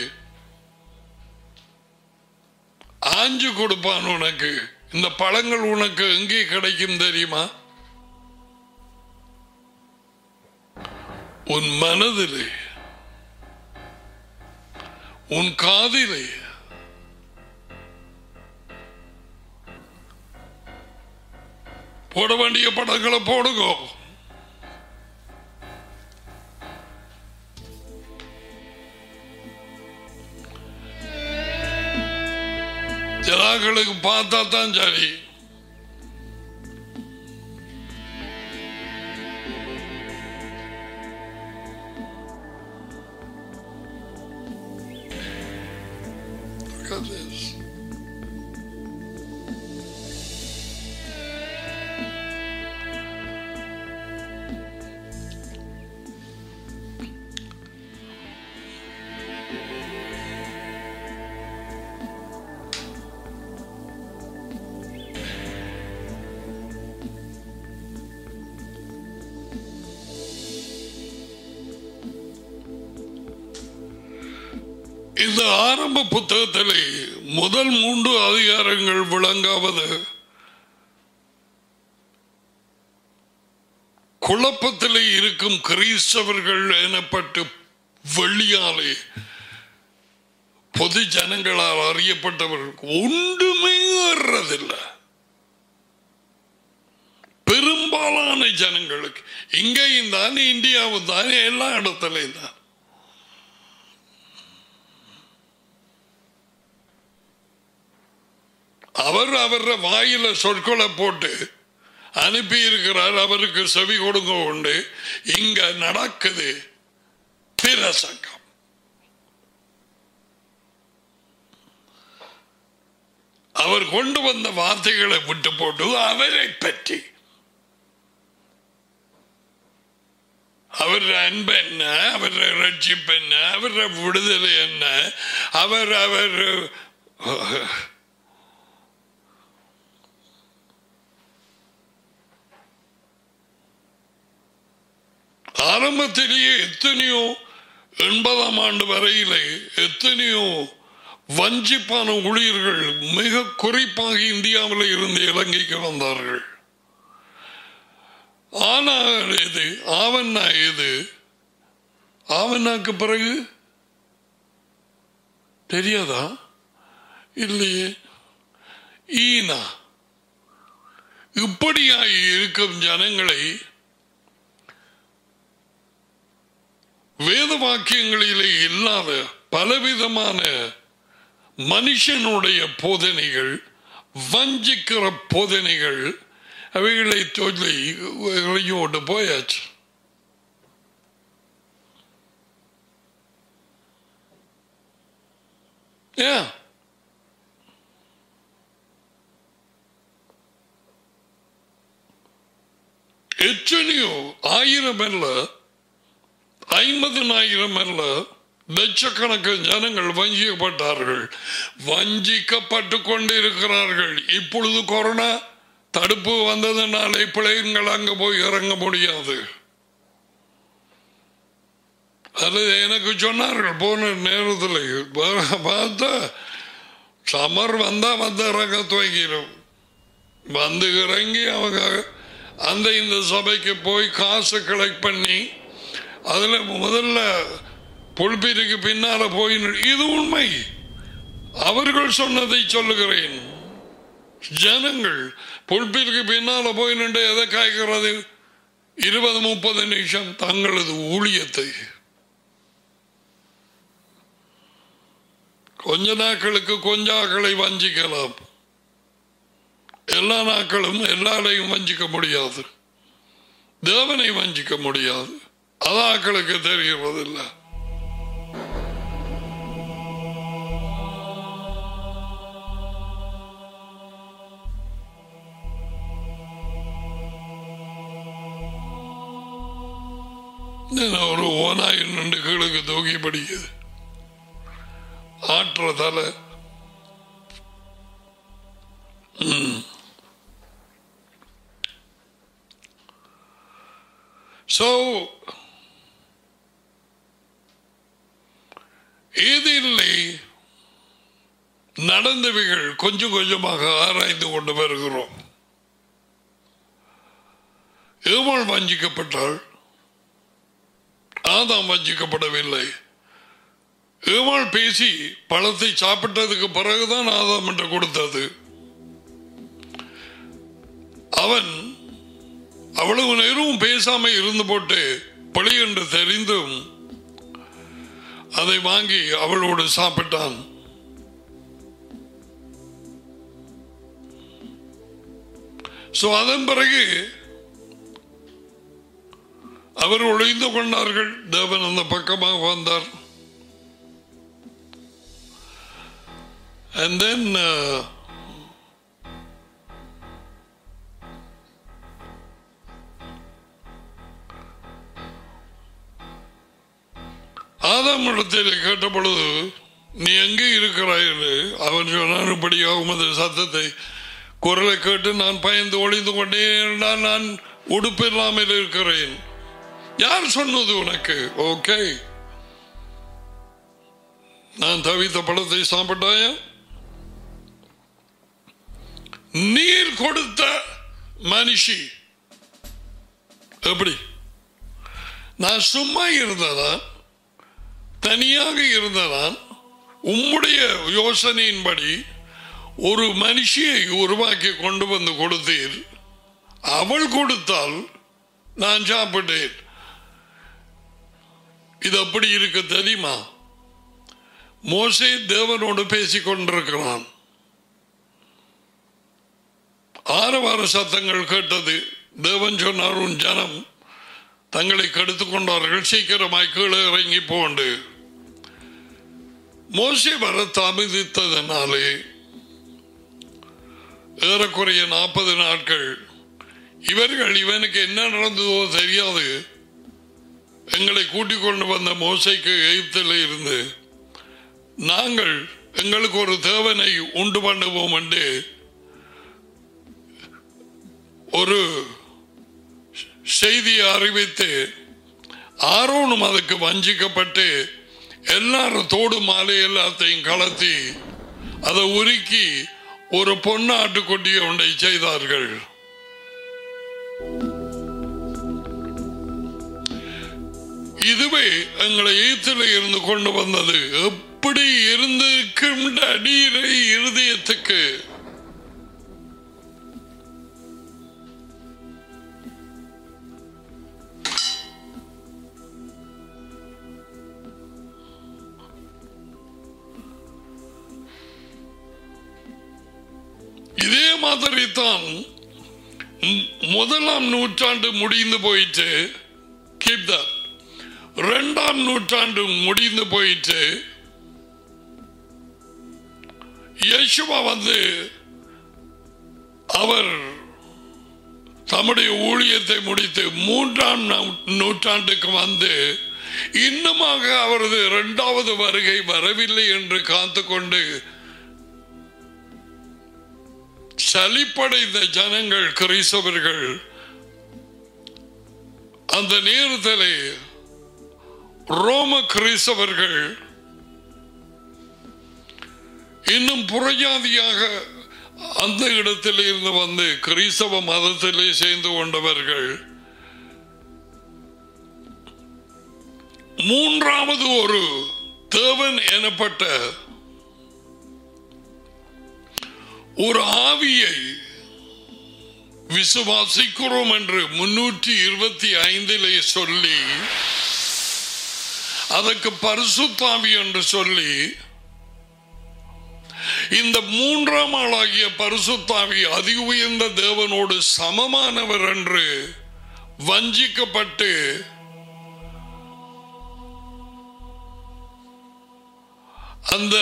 ஆஞ்சு கொடுப்பான் உனக்கு இந்த பழங்கள் உனக்கு எங்கே கிடைக்கும் தெரியுமா உன் மனதிலே உன் காதிலே போட வேண்டிய படங்களை போடுங்க ஜனாக்களுக்கு பார்த்தா தான் சரி Look at this. இந்த ஆரம்ப புத்தகத்திலே முதல் மூன்று அதிகாரங்கள் விளங்காவது குழப்பத்திலே இருக்கும் கிறிஸ்தவர்கள் எனப்பட்டு வெளியாலே பொது ஜனங்களால் அறியப்பட்டவர்கள் ஒன்றுமே ஏறதில்லை பெரும்பாலான ஜனங்களுக்கு இங்கேயும் தான் இந்தியாவும் தான் எல்லா இடத்துலையும் தான் அவர் அவர் வாயில சொற்களை போட்டு அனுப்பி இருக்கிறார் அவருக்கு செவி கொடுங்க உண்டு இங்க நடக்குது பிரசங்கம் அவர் கொண்டு வந்த வார்த்தைகளை விட்டு போட்டு அவரை பற்றி அவர் அன்பு என்ன அவர் ரட்சிப்பு என்ன அவர் விடுதலை என்ன அவர் அவர் ஆரம்பத்திலேயே எத்தனையோ எண்பதாம் ஆண்டு வரையிலே எத்தனையோ வஞ்சிப்பான ஊழியர்கள் மிக குறிப்பாக இந்தியாவில் இருந்து இலங்கைக்கு வந்தார்கள் ஆனா இது ஆவண்ணா இது ஆவண்ணாக்கு பிறகு தெரியாதா இல்லையே ஈனா இப்படியாய் இருக்கும் ஜனங்களை வேத வாக்கியங்களிலே இல்லாத பலவிதமான மனுஷனுடைய போதனைகள் வஞ்சிக்கிற போதனைகள் அவைகளை சொல்லி இறங்கியோட்டு போயாச்சு ஏன் எத்தனையோ ஆயிரம் அல்ல ஐம்பதனாயிரம் அல்ல லட்சக்கணக்கு ஜனங்கள் வஞ்சிக்கப்பட்டார்கள் வஞ்சிக்கப்பட்டு கொண்டிருக்கிறார்கள் இப்பொழுது கொரோனா தடுப்பு வந்ததுனாலே பிள்ளைங்கள் அங்க போய் இறங்க முடியாது அது எனக்கு சொன்னார்கள் போன நேரத்தில் பார்த்தா சமர் வந்தா வந்து இறங்க துவங்கிடும் வந்து இறங்கி அவங்க அந்த இந்த சபைக்கு போய் காசு கலெக்ட் பண்ணி அதுல முதல்ல புல்பீருக்கு பின்னால போய் இது உண்மை அவர்கள் சொன்னதை சொல்லுகிறேன் ஜனங்கள் புல்பீருக்கு பின்னால போய் நின்று எதை காய்க்கிறது இருபது முப்பது நிமிஷம் தங்களது ஊழியத்தை கொஞ்ச நாட்களுக்கு கொஞ்ச ஆக்களை வஞ்சிக்கலாம் எல்லா நாட்களும் எல்லாரையும் வஞ்சிக்க முடியாது தேவனை வஞ்சிக்க முடியாது அது ஆக்களுக்கு தெரிகிறதில்லை என்ன ஒரு ஓனாய் ரெண்டு கீழுக்கு தூக்கி படிக்குது ஆற்றுறதால ஸோ ஏதில்லை நடந்தவைகள் கொஞ்சம் கொஞ்சமாக ஆராய்ந்து கொண்டு வருகிறோம் ஏமாள் வஞ்சிக்கப்பட்டாள் ஆதாம் வஞ்சிக்கப்படவில்லை ஏமாள் பேசி பழத்தை சாப்பிட்டதுக்கு பிறகுதான் ஆதாம் என்று கொடுத்தது அவன் அவ்வளவு நேரம் பேசாம இருந்து போட்டு பழி என்று தெரிந்தும் அதை வாங்கி அவளோடு சாப்பிட்டான் சோ அதன் பிறகு அவர் ஒளிந்து கொண்டார்கள் தேவன் அந்த பக்கமாக வந்தார் and then uh, ஆதாம் இடத்தில் கேட்ட பொழுது நீ எங்கே இருக்கிறாய் என்று அவன் சொன்னான் இப்படியாக உமது சத்தத்தை குரலை கேட்டு நான் பயந்து ஒளிந்து கொண்டேன் என்றால் நான் உடுப்பில்லாமல் இருக்கிறேன் யார் சொன்னது உனக்கு ஓகே நான் தவித்த பழத்தை சாப்பிட்டாயா நீர் கொடுத்த மனுஷி எப்படி நான் சும்மா இருந்ததா தனியாக இருந்ததான் உம்முடைய யோசனையின்படி ஒரு மனுஷியை உருவாக்கி கொண்டு வந்து கொடுத்தீர் அவள் கொடுத்தால் நான் சாப்பிட்டேன் இது அப்படி இருக்க தெரியுமா மோசே தேவனோடு பேசிக் கொண்டிருக்கிறான் ஆரவார சத்தங்கள் கேட்டது தேவன் சொன்னார் உன் ஜனம் தங்களை கெடுத்துக் கொண்டார்கள் சீக்கிரமாய் கீழே இறங்கி போண்டு மோசே வர தாமதித்ததனாலே ஏறக்குறைய நாற்பது நாட்கள் இவர்கள் இவனுக்கு என்ன நடந்ததோ தெரியாது எங்களை கூட்டிக் கொண்டு வந்த மோசைக்கு எகிப்தில் இருந்து நாங்கள் எங்களுக்கு ஒரு தேவனை உண்டு பண்ணுவோம் என்று ஒரு செய்தியை அறிவித்து ஆரோனும் அதுக்கு வஞ்சிக்கப்பட்டு எல்லாரும் தோடு மாலை எல்லாத்தையும் கலத்தி அதை உருக்கி ஒரு பொன்னாட்டுக்குட்டியை ஒன்றை செய்தார்கள் இதுவே எங்களை ஈத்தில் இருந்து கொண்டு வந்தது எப்படி இருந்திருக்கும் அடியிலே இருதயத்துக்கு இதே மாதிரி தான் ம், முதலாம் நூற்றாண்டு முடிந்து போயிட்டு keep that. இரண்டாம் நூற்றாண்டு முடிந்து போயிட்டு யேசுவா வந்து அவர் தம்முடைய ஊழியத்தை முடித்து மூன்றாம் நூ- நூற்றாண்டுக்கு வந்து இன்னுமாக அவரது இரண்டாவது வருகை வரவில்லை என்று காத்துக்கொண்டு சலிப்படைந்த ஜனங்கள் கிறிஸ்தவர்கள் அந்த நேரத்திலே ரோம கிறிஸ்தவர்கள் இன்னும் புறஜாதியாக அந்த இடத்தில் இருந்து வந்து கிறிஸ்தவ மதத்திலே சேர்ந்து கொண்டவர்கள் மூன்றாவது ஒரு தேவன் எனப்பட்ட ஒரு ஆவியை விசுவாசிக்கிறோம் என்று முன்னூற்றி இருபத்தி ஐந்திலே சொல்லி அதற்கு பரிசுத்தாவி என்று சொல்லி இந்த மூன்றாம் ஆளாகிய பரிசுத்தாவி அதி உயர்ந்த தேவனோடு சமமானவர் என்று வஞ்சிக்கப்பட்டு அந்த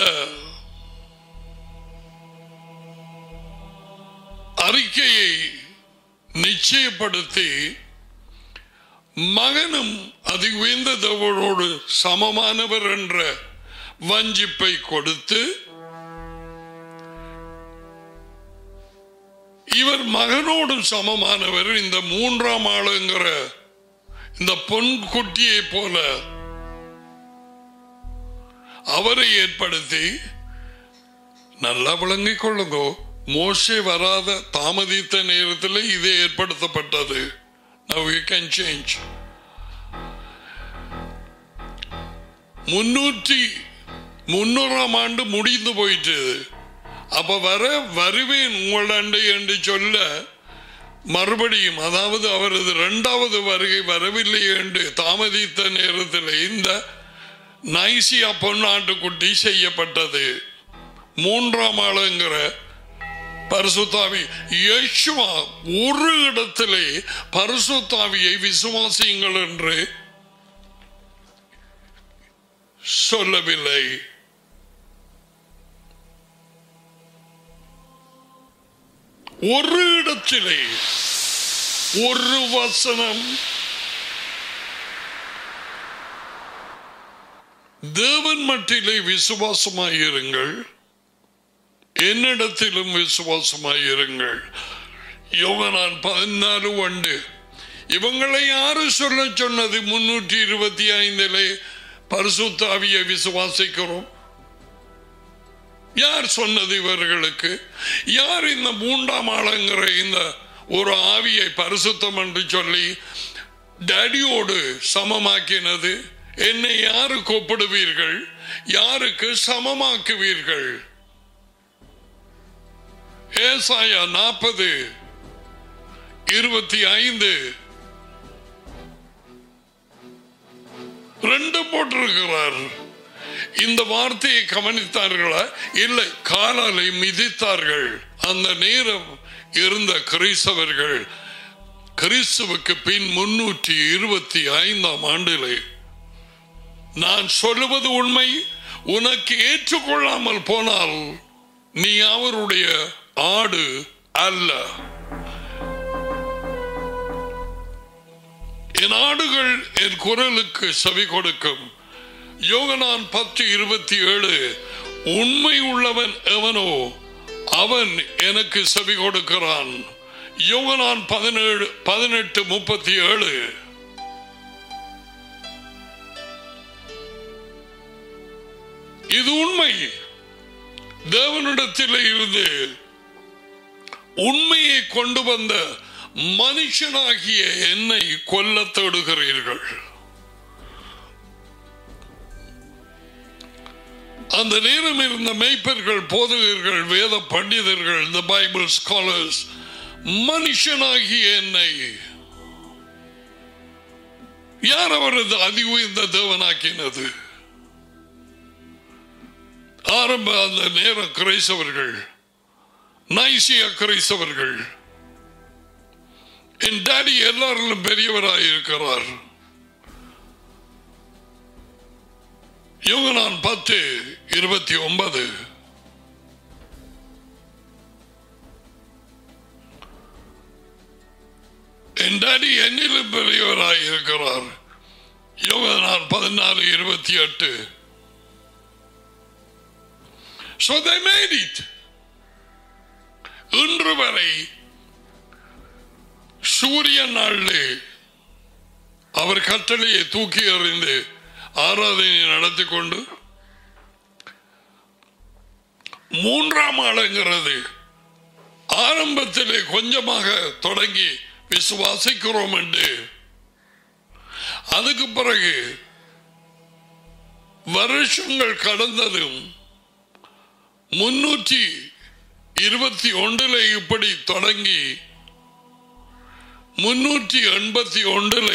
அறிக்கையை நிச்சயப்படுத்தி மகனும் அதி உயர்ந்த தேவனோடு சமமானவர் என்ற வஞ்சிப்பை கொடுத்து இவர் மகனோடு சமமானவர் இந்த மூன்றாம் ஆளுங்கிற இந்த பொன் குட்டியை போல அவரை ஏற்படுத்தி நல்லா விளங்கிக் கொள்ளுங்கோ மோசே வராத தாமதித்த நேரத்தில் இது ஏற்படுத்தப்பட்டது Now you can change. முன்னூற்றி முன்னூறாம் ஆண்டு முடிந்து போயிட்டு அப்ப வர வருவேன் உங்களண்டை என்று சொல்ல மறுபடியும் அதாவது அவரது இரண்டாவது வருகை வரவில்லை என்று தாமதித்த நேரத்தில் இந்த நைசியா பொன்னாட்டுக்குட்டி செய்யப்பட்டது மூன்றாம் ஆளுங்கிற பரிசுத்தாவி யேசுவா ஒரு இடத்திலே பரிசுத்தாவியை விசுவாசியுங்கள் என்று சொல்லவில்லை ஒரு இடத்திலே ஒரு வசனம் தேவன் மட்டிலே விசுவாசமாயிருங்கள் என்னிடத்திலும் விசுவாசமாயிருங்கள் யோகனான் பதினாலு ஒன்று இவங்களை யாரு சொல்ல சொன்னது முன்னூற்றி இருபத்தி ஐந்திலே பரிசுத்தாவியை விசுவாசிக்கிறோம் யார் சொன்னது இவர்களுக்கு யார் இந்த மூன்றாம் ஆளுங்கிற இந்த ஒரு ஆவியை பரிசுத்தம் என்று சொல்லி டேடியோடு சமமாக்கினது என்னை யாருக்கு ஒப்பிடுவீர்கள் யாருக்கு சமமாக்குவீர்கள் ஏசாயா நாற்பது இருபத்தி ஐந்து ரெண்டு போட்டிருக்கிறார் இந்த வார்த்தையை கவனித்தார்களா இல்லை காலாலை மிதித்தார்கள் அந்த நேரம் இருந்த கிறிஸ்தவர்கள் கிறிஸ்துவுக்கு பின் முன்னூற்றி இருபத்தி ஐந்தாம் ஆண்டிலே நான் சொல்லுவது உண்மை உனக்கு ஏற்றுக்கொள்ளாமல் போனால் நீ அவருடைய ஆடு அல்ல என் ஆடுகள் என் குரலுக்கு செவி கொடுக்கும் யோகனான் பத்து இருபத்தி ஏழு உண்மை உள்ளவன் எவனோ அவன் எனக்கு செவி கொடுக்கிறான் யோகனான் பதினேழு பதினெட்டு முப்பத்தி ஏழு இது உண்மை தேவனிடத்தில் இருந்து உண்மையை கொண்டு வந்த மனுஷனாகிய என்னை கொல்ல தேடுகிறீர்கள் அந்த நேரம் இருந்த மெய்ப்பர்கள் போதகர்கள் வேத பண்டிதர்கள் இந்த பைபிள் ஸ்காலர்ஸ் மனுஷனாகிய என்னை யார் அவரது அதி உயர்ந்த தேவனாக்கினது ஆரம்ப அந்த நேர கிரைசவர்கள் நைசிய கிரைசவர்கள் என் டாடி எல்லாரிலும் பெரியவராய் இருக்கிறார் யோகனான் பத்து இருபத்தி ஒன்பது என் டாடி என்னிலும் பெரியவராய் இருக்கிறார் யோகனான் பதினாலு இருபத்தி எட்டு So they made it. இன்று வரை சூரிய நாளிலே அவர் கட்டளையை தூக்கி எறிந்து ஆராதனை நடத்தி கொண்டு மூன்றாம் ஆளுங்கிறது ஆரம்பத்திலே கொஞ்சமாக தொடங்கி விசுவாசிக்கிறோம் என்று அதுக்கு பிறகு வருஷங்கள் கடந்ததும் முன்னூற்றி இருபத்தி ஒன்றில் இப்படி தொடங்கி முன்னூற்றி எண்பத்தி ஒன்றில்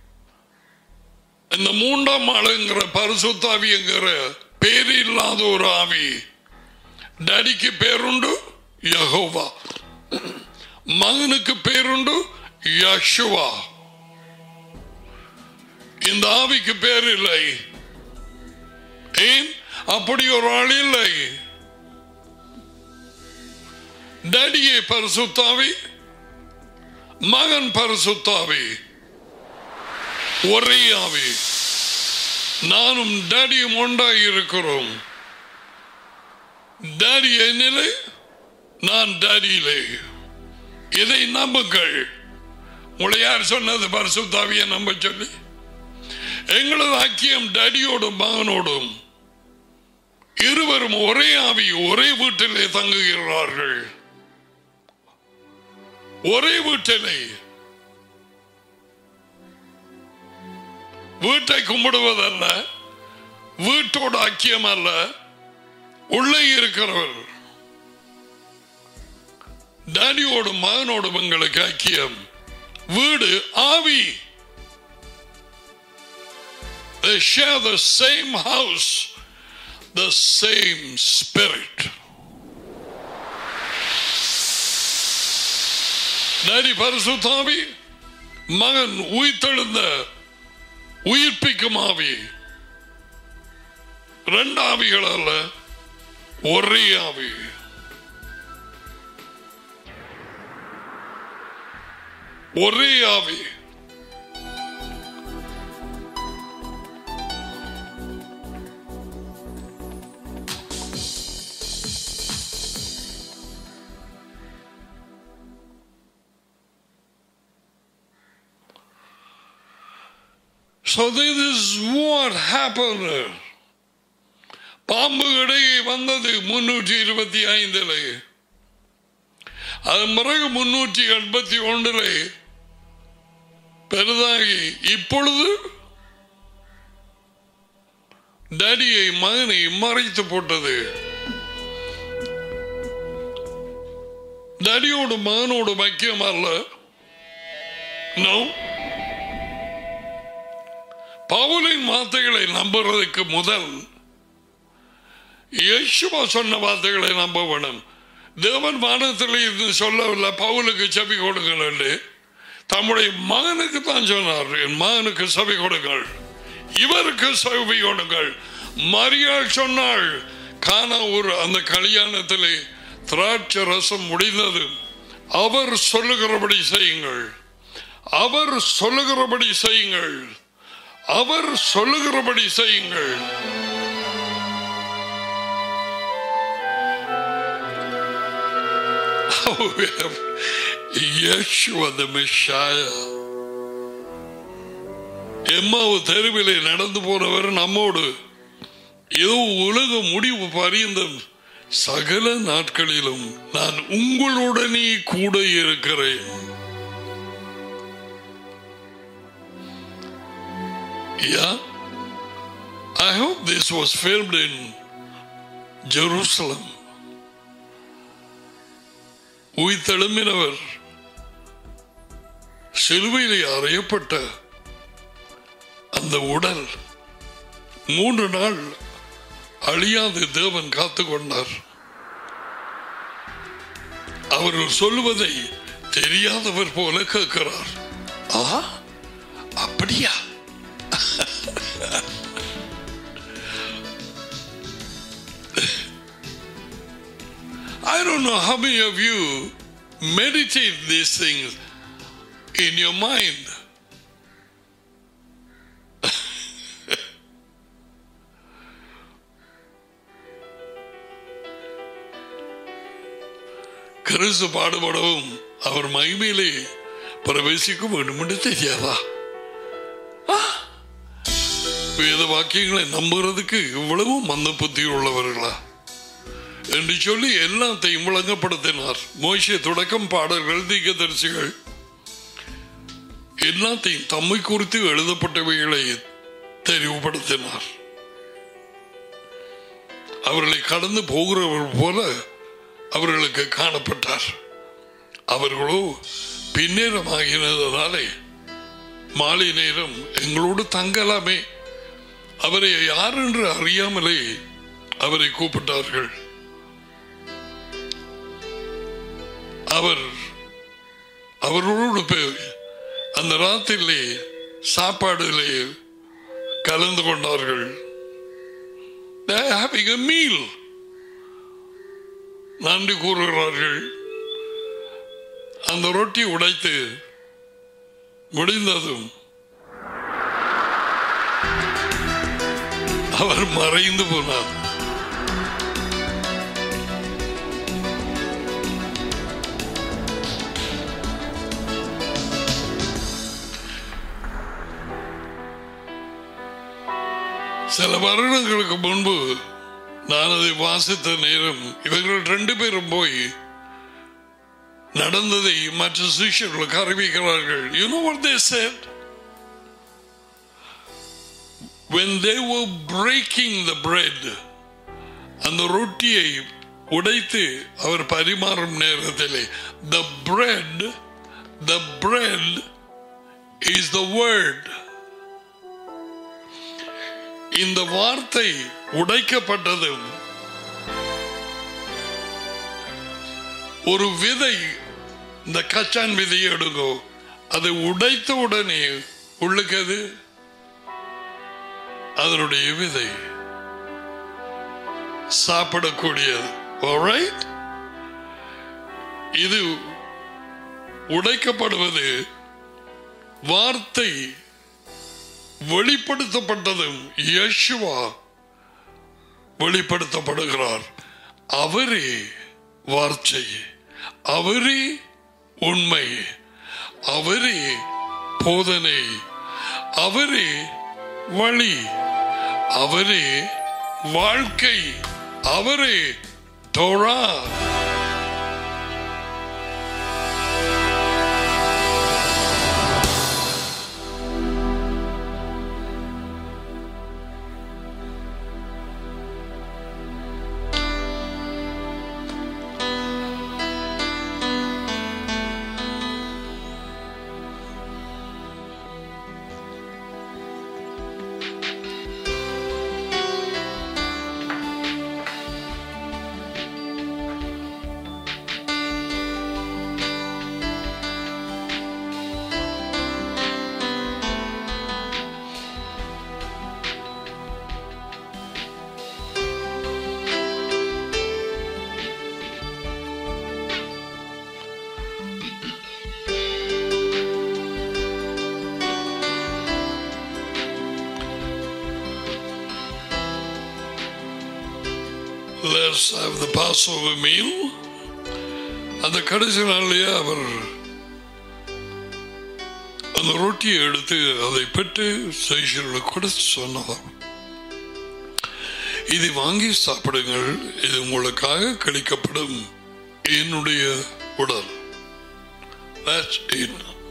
இந்த மூன்றாம் ஆளுங்கிற பரிசுத்தாவிங்கிற பேர் இல்லாத ஒரு ஆவி டேடிக்கு பேருண்டு யகோவா மகனுக்கு பேருண்டு யஷுவா இந்த ஆவிக்கு பேர் இல்லை ஏன் அப்படி ஒரு ஆள் இல்லை டேடியை பரிசுத்தாவி மகன் பரிசுத்தாவி ஒரே ஆவி நானும் டேடியும் ஒன்றாய் இருக்கிறோம் டேடி என்னிலே நான் டேடியிலே இதை நம்புங்கள் உங்களை யார் சொன்னது பரிசுத்தாவிய நம்ப சொல்லி எங்களது ஐக்கியம் டேடியோடும் மகனோடும் இருவரும் ஒரே ஆவி ஒரே வீட்டிலே தங்குகிறார்கள் ஒரே வீட்டிலே வீட்டை கும்பிடுவதல்ல வீட்டோட ஐக்கியம் அல்ல உள்ளே இருக்கிறவர் டேடியோடும் மகனோடும் எங்களுக்கு ஐக்கியம் வீடு ஆவி They share the same house, the same spirit. Daddy பரிசுத்தாவி மகன் உயிர்த்தெழுந்த உயிர்ப்பிக்கும் ஆவி ரெண்டு ஆவிகள் அல்ல ஒரே ஆவி ஒரே ஆவி So this is what happened. பாம்பு இடையே வந்தது முன்னூற்றி இருபத்தி ஐந்துல அதன் பிறகு முன்னூற்றி எண்பத்தி ஒன்றுல பெரிதாகி இப்பொழுது டேடியை மகனை மறைத்து போட்டது டேடியோடு மகனோடு ஐக்கியம் அல்ல நோ பவுலின் வார்த்தைகளை நம்புறதுக்கு முதல் இயேசுவா சொன்ன வார்த்தைகளை நம்ப வேணும் தேவன் வானத்தில் இருந்து சொல்லவில்லை பவுலுக்கு செவி கொடுங்கள் என்று தம்முடைய மகனுக்கு தான் சொன்னார் என் மகனுக்கு செவி கொடுங்கள் இவருக்கு செவி கொடுங்கள் மரியாள் சொன்னாள் காண ஒரு அந்த கல்யாணத்திலே திராட்சை ரசம் முடிந்தது அவர் சொல்லுகிறபடி செய்யுங்கள் அவர் சொல்லுகிறபடி செய்யுங்கள் அவர் சொல்லுகிறபடி செய்யுங்கள் Yeshua the Messiah. எம்மாவு தெருவிலே நடந்து போனவர் நம்மோடு ஏதோ உலக முடிவு பரியந்தம் சகல நாட்களிலும் நான் உங்களுடனே கூட இருக்கிறேன் Yeah. I hope this was filmed in Jerusalem. உயிர்த்தெழும்பினவர் சிலுவையிலே அறையப்பட்ட அந்த உடல் மூன்று நாள் அழியாது தேவன் காத்து கொண்டார் அவர்கள் சொல்லுவதை தெரியாதவர் போல கேட்கிறார் ஆ அப்படியா I don't know how many of you meditate these things in your mind. கிறிஸ்து பாடுபடவும் அவர் மகிமையிலே பிரவேசிக்க வேண்டும் என்று தெரியாதா ஆ? வேத வாக்கியங்களை நம்புறதுக்கு இவ்வளவு மந்த புத்தி உள்ளவர்களா என்று சொல்லி எல்லாத்தையும் விளங்கப்படுத்தினார் மோசிய தொடக்கம் பாடல்கள் தீர்க்கதரிசிகள் எல்லாத்தையும் தம்மை குறித்து எழுதப்பட்டவைகளை தெரிவுபடுத்தினார் அவர்களை கடந்து போகிறவர் போல அவர்களுக்கு காணப்பட்டார் அவர்களோ பின்னேரமாகினதாலே மாலை நேரம் எங்களோடு தங்கலாமே அவரை யார் என்று அறியாமலே அவரை கூப்பிட்டார்கள் அவர் அவர்களோடு போய் அந்த ராத்திரிலே சாப்பாடுலே கலந்து கொண்டார்கள் They are having a meal. நன்றி கூறுகிறார்கள் அந்த ரொட்டி உடைத்து முடிந்ததும் அவர் மறைந்து போனார் சில வருடங்களுக்கு முன்பு நான் அதை வாசித்த நேரம் இவர்கள் ரெண்டு பேரும் போய் நடந்ததை மற்ற சிஷியர்களுக்கு அறிவிக்கிறார்கள் you know what they said when they were breaking the bread அந்த ரொட்டியை உடைத்து அவர் பரிமாறும் நேரத்திலே the bread the bread is the word இந்த வார்த்தை உடைக்கப்பட்டதும் ஒரு விதை இந்த கச்சான் விதையை எடுங்கோ அதை உடைத்த உடனே உள்ளுக்கது அதனுடைய விதை சாப்பிடக்கூடியது Alright? இது உடைக்கப்படுவது வார்த்தை வெளிப்படுத்தப்பட்டதும் யேசுவா வெளிப்படுத்தப்படுகிறார் அவரே வார்த்தை அவரே உண்மை அவரே போதனை அவரே வழி அவரே வாழ்க்கை அவரே தோழா Let's have the Passover meal. அந்த கடைசி நாள்லயே அவர் அந்த ரொட்டியை எடுத்து அதை பெற்று சைஷர்களுக்கு கொடுத்து சொன்னதாம் இதை வாங்கி சாப்பிடுங்கள் இது உங்களுக்காக கிடைக்கப்படும் என்னுடைய உடல் That's it.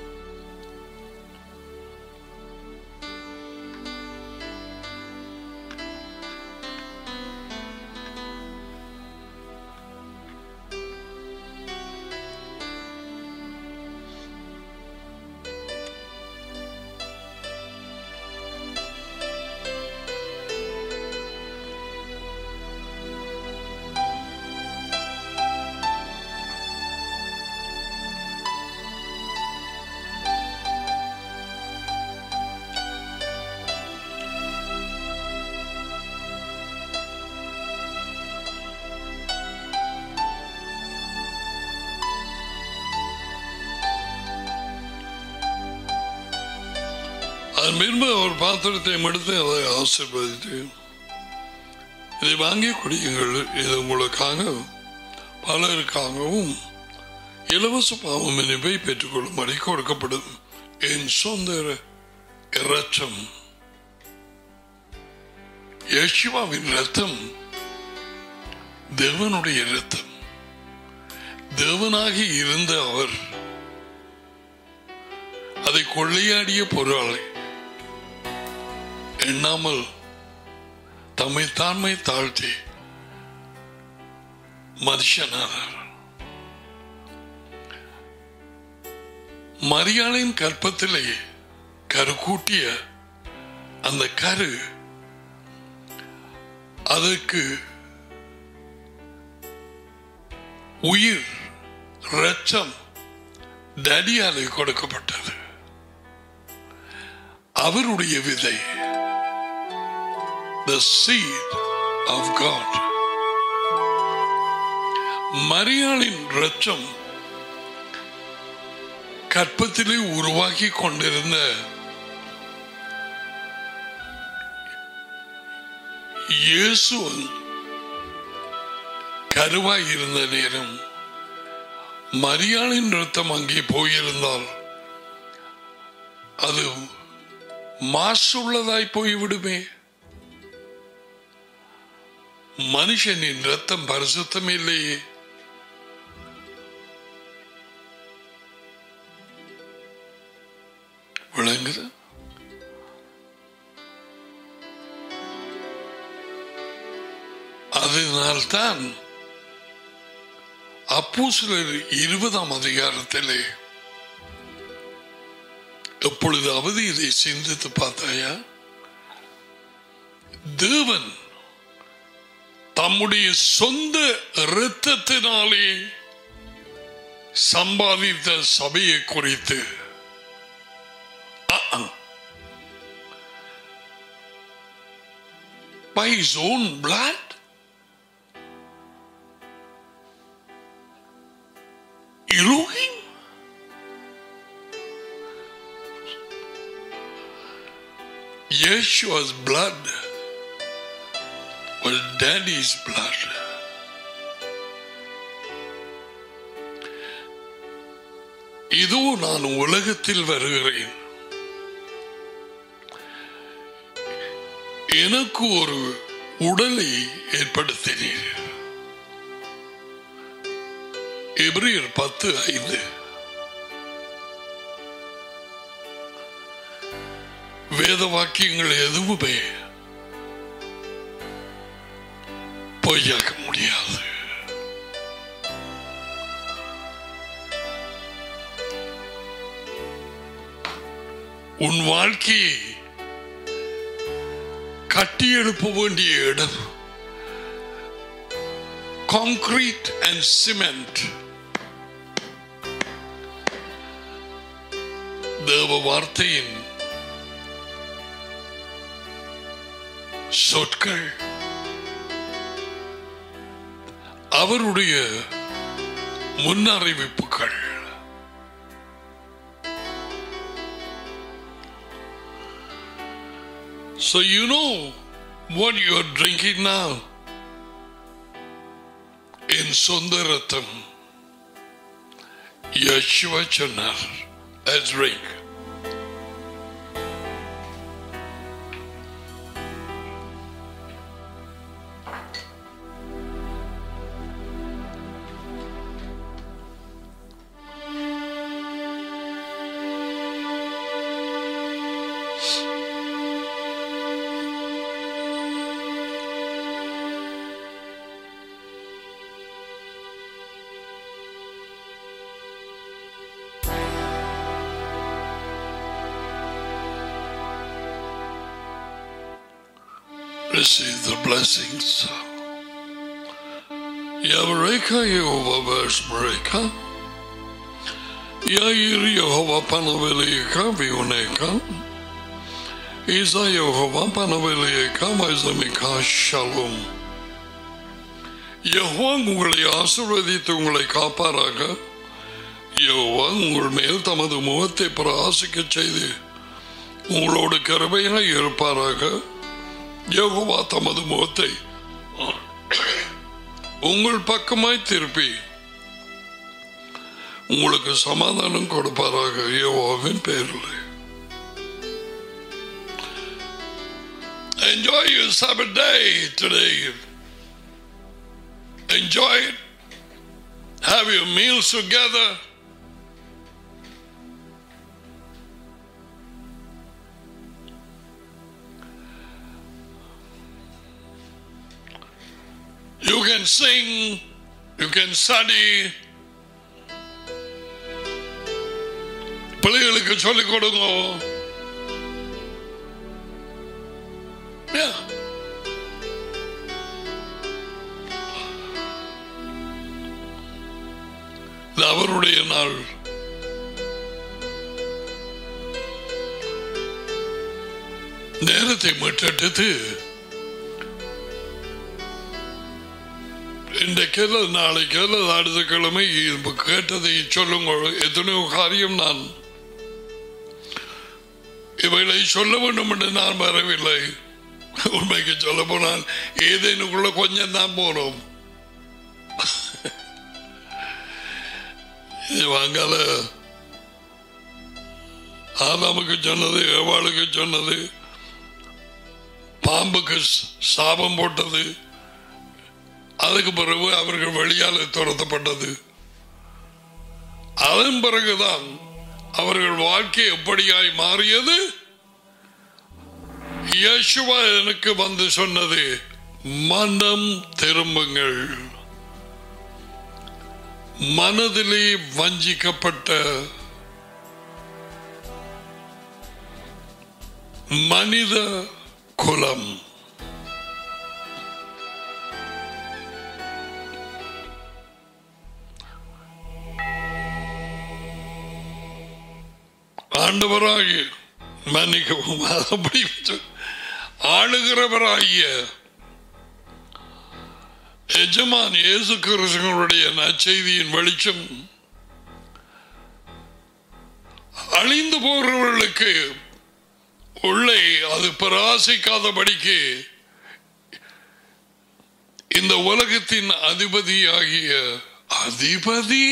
அதன் பின்பு அவர் பாத்திரத்தை எடுத்து அதை ஆசீர்வதித்து இதை வாங்கி குடியுங்கள் இது உங்களுக்காக பலருக்காகவும் இலவச பாவம் இனிப்பை பெற்றுக்கொள்ளும்படி கொடுக்கப்படும் என் சொந்த இரத்தம் யேசுவாவின் ரத்தம் தேவனுடைய இரத்தம் தேவனாகி இருந்த அவர் அதை கொள்ளையாடிய பொருளை எண்ணாமல் தம்மை தாண்மை தாழ்த்தி மனுஷனானார் மரியாளின் கற்பத்திலே கரு கூட்டிய அந்த கரு அதற்கு உயிர் ரத்தம் டடியாலே கொடுக்கப்பட்டது அவருடைய விதை the seed of God மரியாளின் ரத்தம் கற்பத்திலே உருவாக்கி கொண்டிருந்த இயேசு கருவாய் இருந்த நேரம் மரியாளின் ரத்தம் அங்கே போயிருந்தால் அது மாசுள்ளதாய் போய்விடுமே மனுஷனின் ரத்தம் பரிசுத்தம் இல்லையே விளங்குது அதனால்தான் அப்போ சிலர் இருபதாம் அதிகாரத்திலே எப்பொழுதாவது இதை சிந்தித்து பார்த்தாயா தேவன் தம்முடைய சொந்த இரத்தத்தினாலே சம்பாதித்த சபையை குறித்து by his own blood? Elohim? Yeshua's blood was daddy's blood. இதோ நான் உலகத்தில் வருகிறேன் எனக்கு ஒரு உடலை ஏற்படுத்தினீர் எபிரியர் பத்து ஐந்து வேத வாக்கியங்கள் எதுவுமே பொய்யாக்க முடியாது உன் வாழ்க்கையை கட்டி எழுப்ப வேண்டிய இடம் கான்கிரீட் அண்ட் சிமெண்ட் தேவ வார்த்தையின் சொற்கள் அவருடைய முன்னறிவிப்புகள் So you know what you're drinking now. In Sundaratam, Yeshua சொன்னார் Let's drink. receive the blessings. Yavareka Yehova Vashmareka. Yair Yehova Panaveleka Vioneka. Isa Yehova Panaveleka Maizamika Shalom. Jehovah உங்களை ஆசிர்வதித்து உங்களை காப்பாராக யஹோவா உங்கள் மேல் தமது முகத்தை பிரகாசிக்க செய்து உங்களோடு கருமையாய் இருப்பாராக யெகோவா தமது முகத்தை உங்கள் பக்கமாய் திருப்பி உங்களுக்கு சமாதானம் கொடுப்பாராக யெகோவாவின் பேரில் Enjoy your Sabbath day today. Enjoy it. Have your meals together. You can sing, you can study. பிள்ளைகளுக்கு சொல்லிக் கொடுங்க Yeah. இது அவருடைய நாள் நேரத்தை மீட்டெடுத்து இன்றைக்கு அல்லது நாளைக்கு அல்லது அடுத்த கிழமை இப்ப கேட்டதை சொல்லுங்க எத்தனையோ காரியம் நான் இவைகளை சொல்ல வேண்டும் என்று நான் வரவில்லை உண்மைக்கு சொல்ல போனால் ஏதேனுக்குள்ள கொஞ்சம் தான் போனோம் இது வாங்கால ஆதாமுக்கு சொன்னது ஏவாளுக்கு சொன்னது பாம்புக்கு சாபம் போட்டது அதுக்கு பிறகு அவர்கள் வெளியால் துரத்தப்பட்டது அதன் பிறகுதான் அவர்கள் வாழ்க்கை எப்படியாய் மாறியது யேசுவா எனக்கு வந்து சொன்னது மனம் திரும்புங்கள் மனதிலே வஞ்சிக்கப்பட்ட மனித குலம் ஆண்டவராகிய மன்னிக்கவும் அப்படி ஆளுகிறவராகிய எஜமான் இயேசு கிறிஸ்தனுடைய நற்செய்தியின் வெளிச்சம் அழிந்து போகிறவர்களுக்கு உள்ளே அது பிரகாசிக்காதபடிக்கு இந்த உலகத்தின் அதிபதியாகிய அதிபதி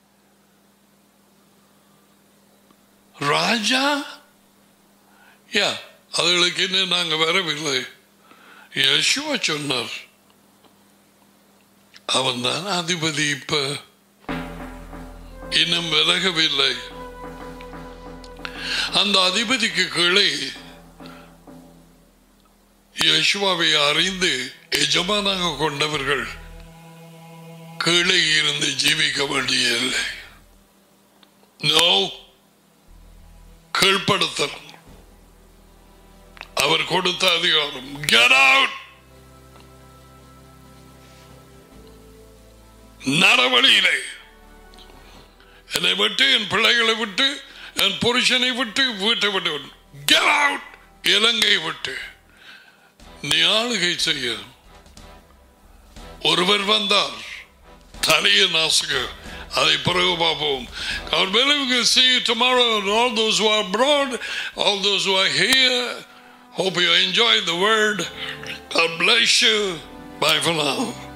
ராஜா யா அதுகளுக்கு இன்னும் நாங்க வரவில்லை யசுவா சொன்னார் அவன் தான் அதிபதி இப்ப இன்னும் விலகவில்லை அந்த அதிபதிக்கு கீழே யசுவாவை அறிந்து எஜமானாக கொண்டவர்கள் கீழே இருந்து ஜீவிக்க வேண்டியதில்லை நோ கீழ்ப்படுத்தல் அவர் கொடுத்த அதிகாரம் get out நரவழியிலே என்னை விட்டு என் பிள்ளைகளை விட்டு என் புருஷனை விட்டு வீட்டை விட்டு get out இலங்கை விட்டு நீ ஆளுகை செய்ய ஒருவர் வந்தார் தலையை நாசுக அதை பிறகு பார்ப்போம் God willing we will see you tomorrow and all those who are abroad all those who are here hope you enjoy the word God bless you bye for now